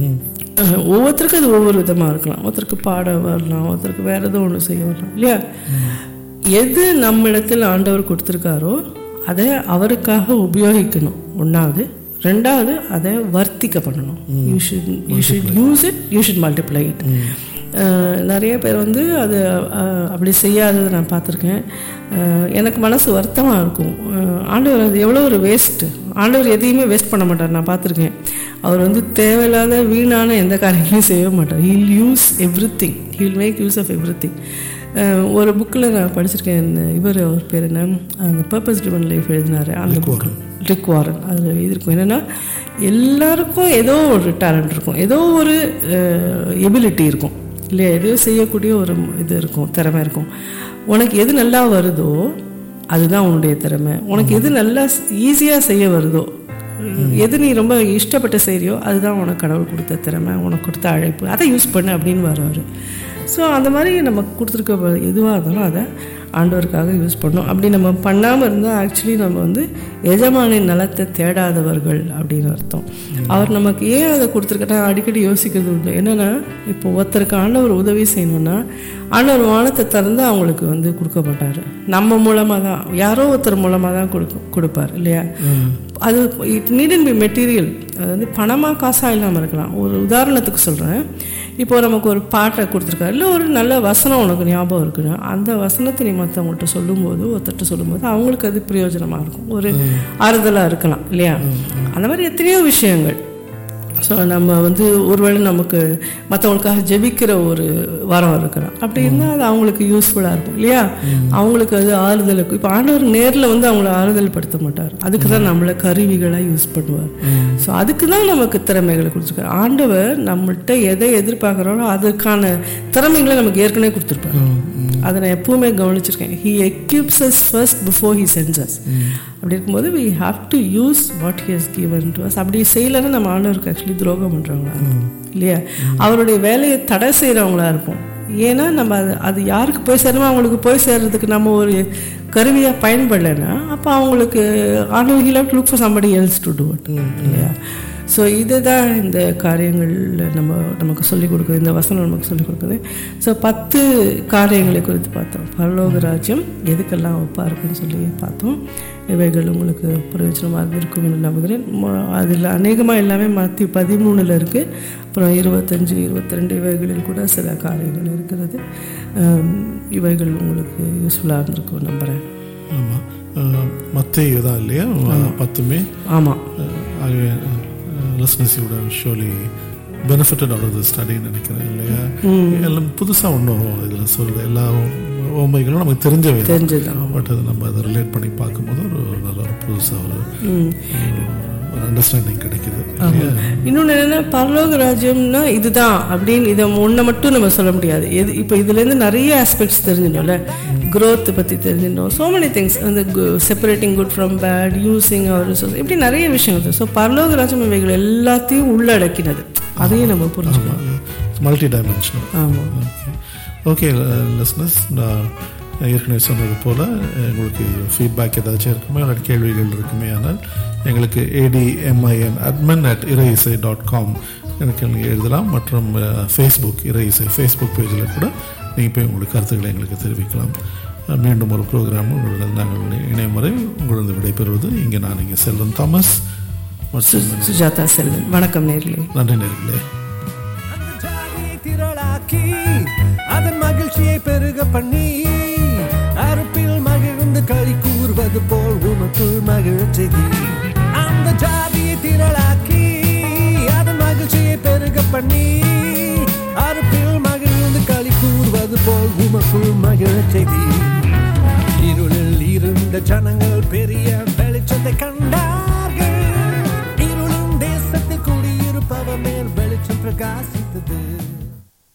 அஹ் ஒவ்வொருத்தருக்கும் அது ஒவ்வொரு விதமாக இருக்கலாம் ஒருத்தருக்கு பாட வரலாம் ஒருத்தருக்கு வேற ஏதோ ஒன்று செய்ய வரலாம் இல்லையா எது நம்மிடத்தில் ஆண்டவர் கொடுத்துருக்காரோ அதை அவருக்காக உபயோகிக்கணும் ஒன்றாவது ரெண்டாவது அதை வர்த்திக்க பண்ணணும் you should you should use it you should multiply it நிறைய பேர் வந்து அது அஹ், அப்படி செய்யாததை நான் பார்த்துருக்கேன் அஹ், எனக்கு மனசு வருத்தமாக இருக்கும் அஹ், ஆண்டவர் அது எவ்வளோ ஒரு வேஸ்ட்டு ஆண்டவர் எதையுமே வேஸ்ட் பண்ண மாட்டார் நான் பார்த்துருக்கேன் அவர் வந்து தேவையில்லாத வீணான எந்த காரியங்களையும் செய்ய மாட்டார் he'll use everything he'll make use of everything ஒரு புக்கில் நான் படிச்சிருக்கேன் இந்த இவர் அவர் பேர் என்ன அந்த பர்பஸ் ட்ரிவன் லைஃப் எழுதினாரு அந்த புக் ரிக் வாரன் அதில் எழுதியிருக்கும் என்னென்னா எல்லாருக்கும் ஏதோ ஒரு டேலண்ட் இருக்கும் ஏதோ ஒரு எபிலிட்டி இருக்கும் இல்லையா எதையோ செய்யக்கூடிய ஒரு இது இருக்கும் திறமை இருக்கும் உனக்கு எது நல்லா வருதோ அதுதான் உன்னுடைய திறமை உனக்கு எது நல்லா ஈஸியாக செய்ய வருதோ எது நீ ரொம்ப இஷ்டப்பட்டு செய்றியோ அதுதான் உனக்கு கடவுள் கொடுத்த திறமை உனக்கு கொடுத்த அழைப்பு அதை யூஸ் பண்ணு அப்படின்னு வருவார் ஸோ அந்த மாதிரி நமக்கு கொடுத்துருக்க எதுவாக இருந்தாலும் அதை ஆண்டவருக்காக யூஸ் பண்ணணும் அப்படி நம்ம பண்ணாமல் இருந்தால் ஆக்சுவலி நம்ம வந்து எஜமானின் நலத்தை தேடாதவர்கள் அப்படின்னு அர்த்தம் அவர் நமக்கு ஏன் அதை கொடுத்துருக்கா அடிக்கடி யோசிக்கிறது உண்டு என்னென்னா இப்போ ஒருத்தருக்கு ஆண்டவர் உதவி செய்யணும்னா ஆண்டவர் வானத்தை திறந்து அவங்களுக்கு வந்து கொடுக்கப்பட்டாரு நம்ம மூலமாக தான் யாரோ ஒருத்தர் மூலமாக தான் கொடுக்கும் கொடுப்பார் இல்லையா அது இட் நீடன் பி மெட்டீரியல் அது வந்து பணமாக காசாக இல்லாமல் இருக்கலாம் ஒரு உதாரணத்துக்கு சொல்கிறேன் இப்போ நமக்கு ஒரு பாட்டை கொடுத்துருக்காரு இல்லை ஒரு நல்ல வசனம் உனக்கு ஞாபகம் இருக்குன்னா அந்த வசனத்தை நீ மற்றவங்கள்ட்ட சொல்லும்போது ஒருத்தர்கிட்ட சொல்லும்போது அவங்களுக்கு அது பிரயோஜனமாக இருக்கும் ஒரு ஆறுதலாக இருக்கலாம் இல்லையா அந்த மாதிரி எத்தனையோ விஷயங்கள் ஸோ நம்ம வந்து ஒருவேளை நமக்கு மற்றவங்களுக்காக ஜெபிக்கிற ஒரு வரம் இருக்கிறோம் அப்படி இருந்தால் அது அவங்களுக்கு யூஸ்ஃபுல்லாக இருக்கும் இல்லையா அவங்களுக்கு அது ஆறுதல் இருக்கும் இப்போ ஆண்டவர் நேரில் வந்து அவங்கள ஆறுதல் படுத்த மாட்டார் அதுக்கு தான் நம்மளை கருவிகளாக யூஸ் பண்ணுவார் ஸோ அதுக்கு தான் நமக்கு திறமைகளை கொடுத்துருக்காரு ஆண்டவர் நம்மள்கிட்ட எதை எதிர்பார்க்குறாரோ அதுக்கான திறமைகளை நமக்கு ஏற்கனவே கொடுத்துருப்பாரு அதை நான் எப்பவுமே கவனிச்சிருக்கேன் he equips us first before he sends us அப்படி இருக்கும்போது we have to use what he has given to us அப்படி செய்யலைன்னா நம்ம ஆண்டவருக்கு ஆக்சுவலி துரோகம் பண்ணுறவங்களா இல்லையா அவருடைய வேலையை தடை செய்கிறவங்களா இருப்போம் ஏன்னா நம்ம அது அது யாருக்கு போய் சேரணுமோ அவங்களுக்கு போய் சேர்றதுக்கு நம்ம ஒரு கருவியாக பயன்படலைன்னா அப்போ அவங்களுக்கு ஆனவங்க he'll look for somebody else to do it இல்லையா ஸோ இதுதான் இந்த காரியங்கள் நம்ம நமக்கு சொல்லிக் கொடுக்குது இந்த வசனம் நமக்கு சொல்லிக் கொடுக்குது ஸோ பத்து காரியங்களை குறித்து பார்த்தோம் பரலோக ராஜ்யம் எதுக்கெல்லாம் ஒப்பா இருக்குன்னு சொல்லி பார்த்தோம் இவைகள் உங்களுக்கு பிரயோஜனமாக இருந்திருக்கும்னு நம்புகிறேன் ம- அதில் அநேகமாக எல்லாமே மத்தி பதிமூணில் இருக்குது அப்புறம் இருபத்தஞ்சு இருபத்தி ரெண்டு இவைகளில் கூட சில காரியங்கள் இருக்கிறது ஆம், இவைகள் உங்களுக்கு யூஸ்ஃபுல்லாக இருந்திருக்கும் நம்புகிறேன் ஆமாம் மத்தேயு தான் இல்லையா பத்துமே ஆமாம் அஹ், ஆகவே listeners would surely benefited out of ஸ்டடின்னு நினைக்கிறேன் இல்லையா எல்லாம் புதுசாக ஒன்றும் இதில் சொல்லுது எல்லா ஓமைகளும் நமக்கு தெரிஞ்சவை தான் தெரிஞ்சது ஆமாம் பட் அது நம்ம அதை ரிலேட் பண்ணி பார்க்கும்போது ஒரு ஒரு நல்ல ஒரு புதுசாக ஒரு ஒரு அண்டர்ஸ்டாண்டிங் கிடைக்குது இல்லையா இன்னொன்று என்னென்னா பரலோக ராஜ்யம்னா இதுதான் அப்படின்னு இதை ஒன்றை மட்டும் நம்ம சொல்ல முடியாது எது இப்போ இதுலேருந்து நிறைய ஆஸ்பெக்ட்ஸ் தெரிஞ்சிடணும்ல growth பற்றி தெரிஞ்சிடணும் so many திங்ஸ் அந்த separating good from bad using our resource இப்படி நிறைய விஷயங்கள் ஸோ பரலோக ராஜ்யம் இவைகள் எல்லாத்தையும் உள்ளடக்கினது அதையும் நம்ம புரிஞ்சுக்கலாம் மல்டி டைமென்ஷனல் ஆமாம் ஓகே லிஸ்னஸ் நான் ஏற்கனவே சொன்னது போல் உங்களுக்கு ஃபீட்பேக் ஏதாச்சும் இருக்குமே அல்லது கேள்விகள் இருக்குமே ஆனால் எங்களுக்கு ஏடிஎம்ஐஎன் அட்மின் அட் இறை இசை டாட் காம் எனக்கு நீங்கள் எழுதலாம் மற்றும் ஃபேஸ்புக் இறை இசை ஃபேஸ்புக் பேஜில் கூட நீங்கள் போய் உங்களுக்கு கருத்துக்களை எங்களுக்கு தெரிவிக்கலாம் அஹ், மீண்டும் ஒரு ப்ரோக்ராம் உங்களுடன் நாங்கள் இணையும் வரை உங்களது விடைபெறுவது இங்கே நான் இங்கே செல்வன் தாமஸ் மற்றும் சுஜாதா செல்வன் வணக்கம் நேர்களே நன்றி நேர்களே அந்த ஜாதியை திரளாக்கி அதன் மகிழ்ச்சியை பெருக பண்ணி அறுப்பில் மகிழ்ந்து களி கூறுவது போல் உமக்குள் மகிழச் செய்தி அந்த ஜாதியை திரளாக்கி அதன் மகிழ்ச்சியை பெருக பண்ணி அறுப்பில் மகிழ்ந்து களி கூறுவது போல் உமக்குள் மகிழச் செய்தி இருளில் இருந்த ஜனங்கள் பெரிய வெளிச்சத்தை கண்டார்கள் இருளின் தேசத்தில் குடியிருப்பவர் மேல் வெளிச்சம் பிரகாசித்தது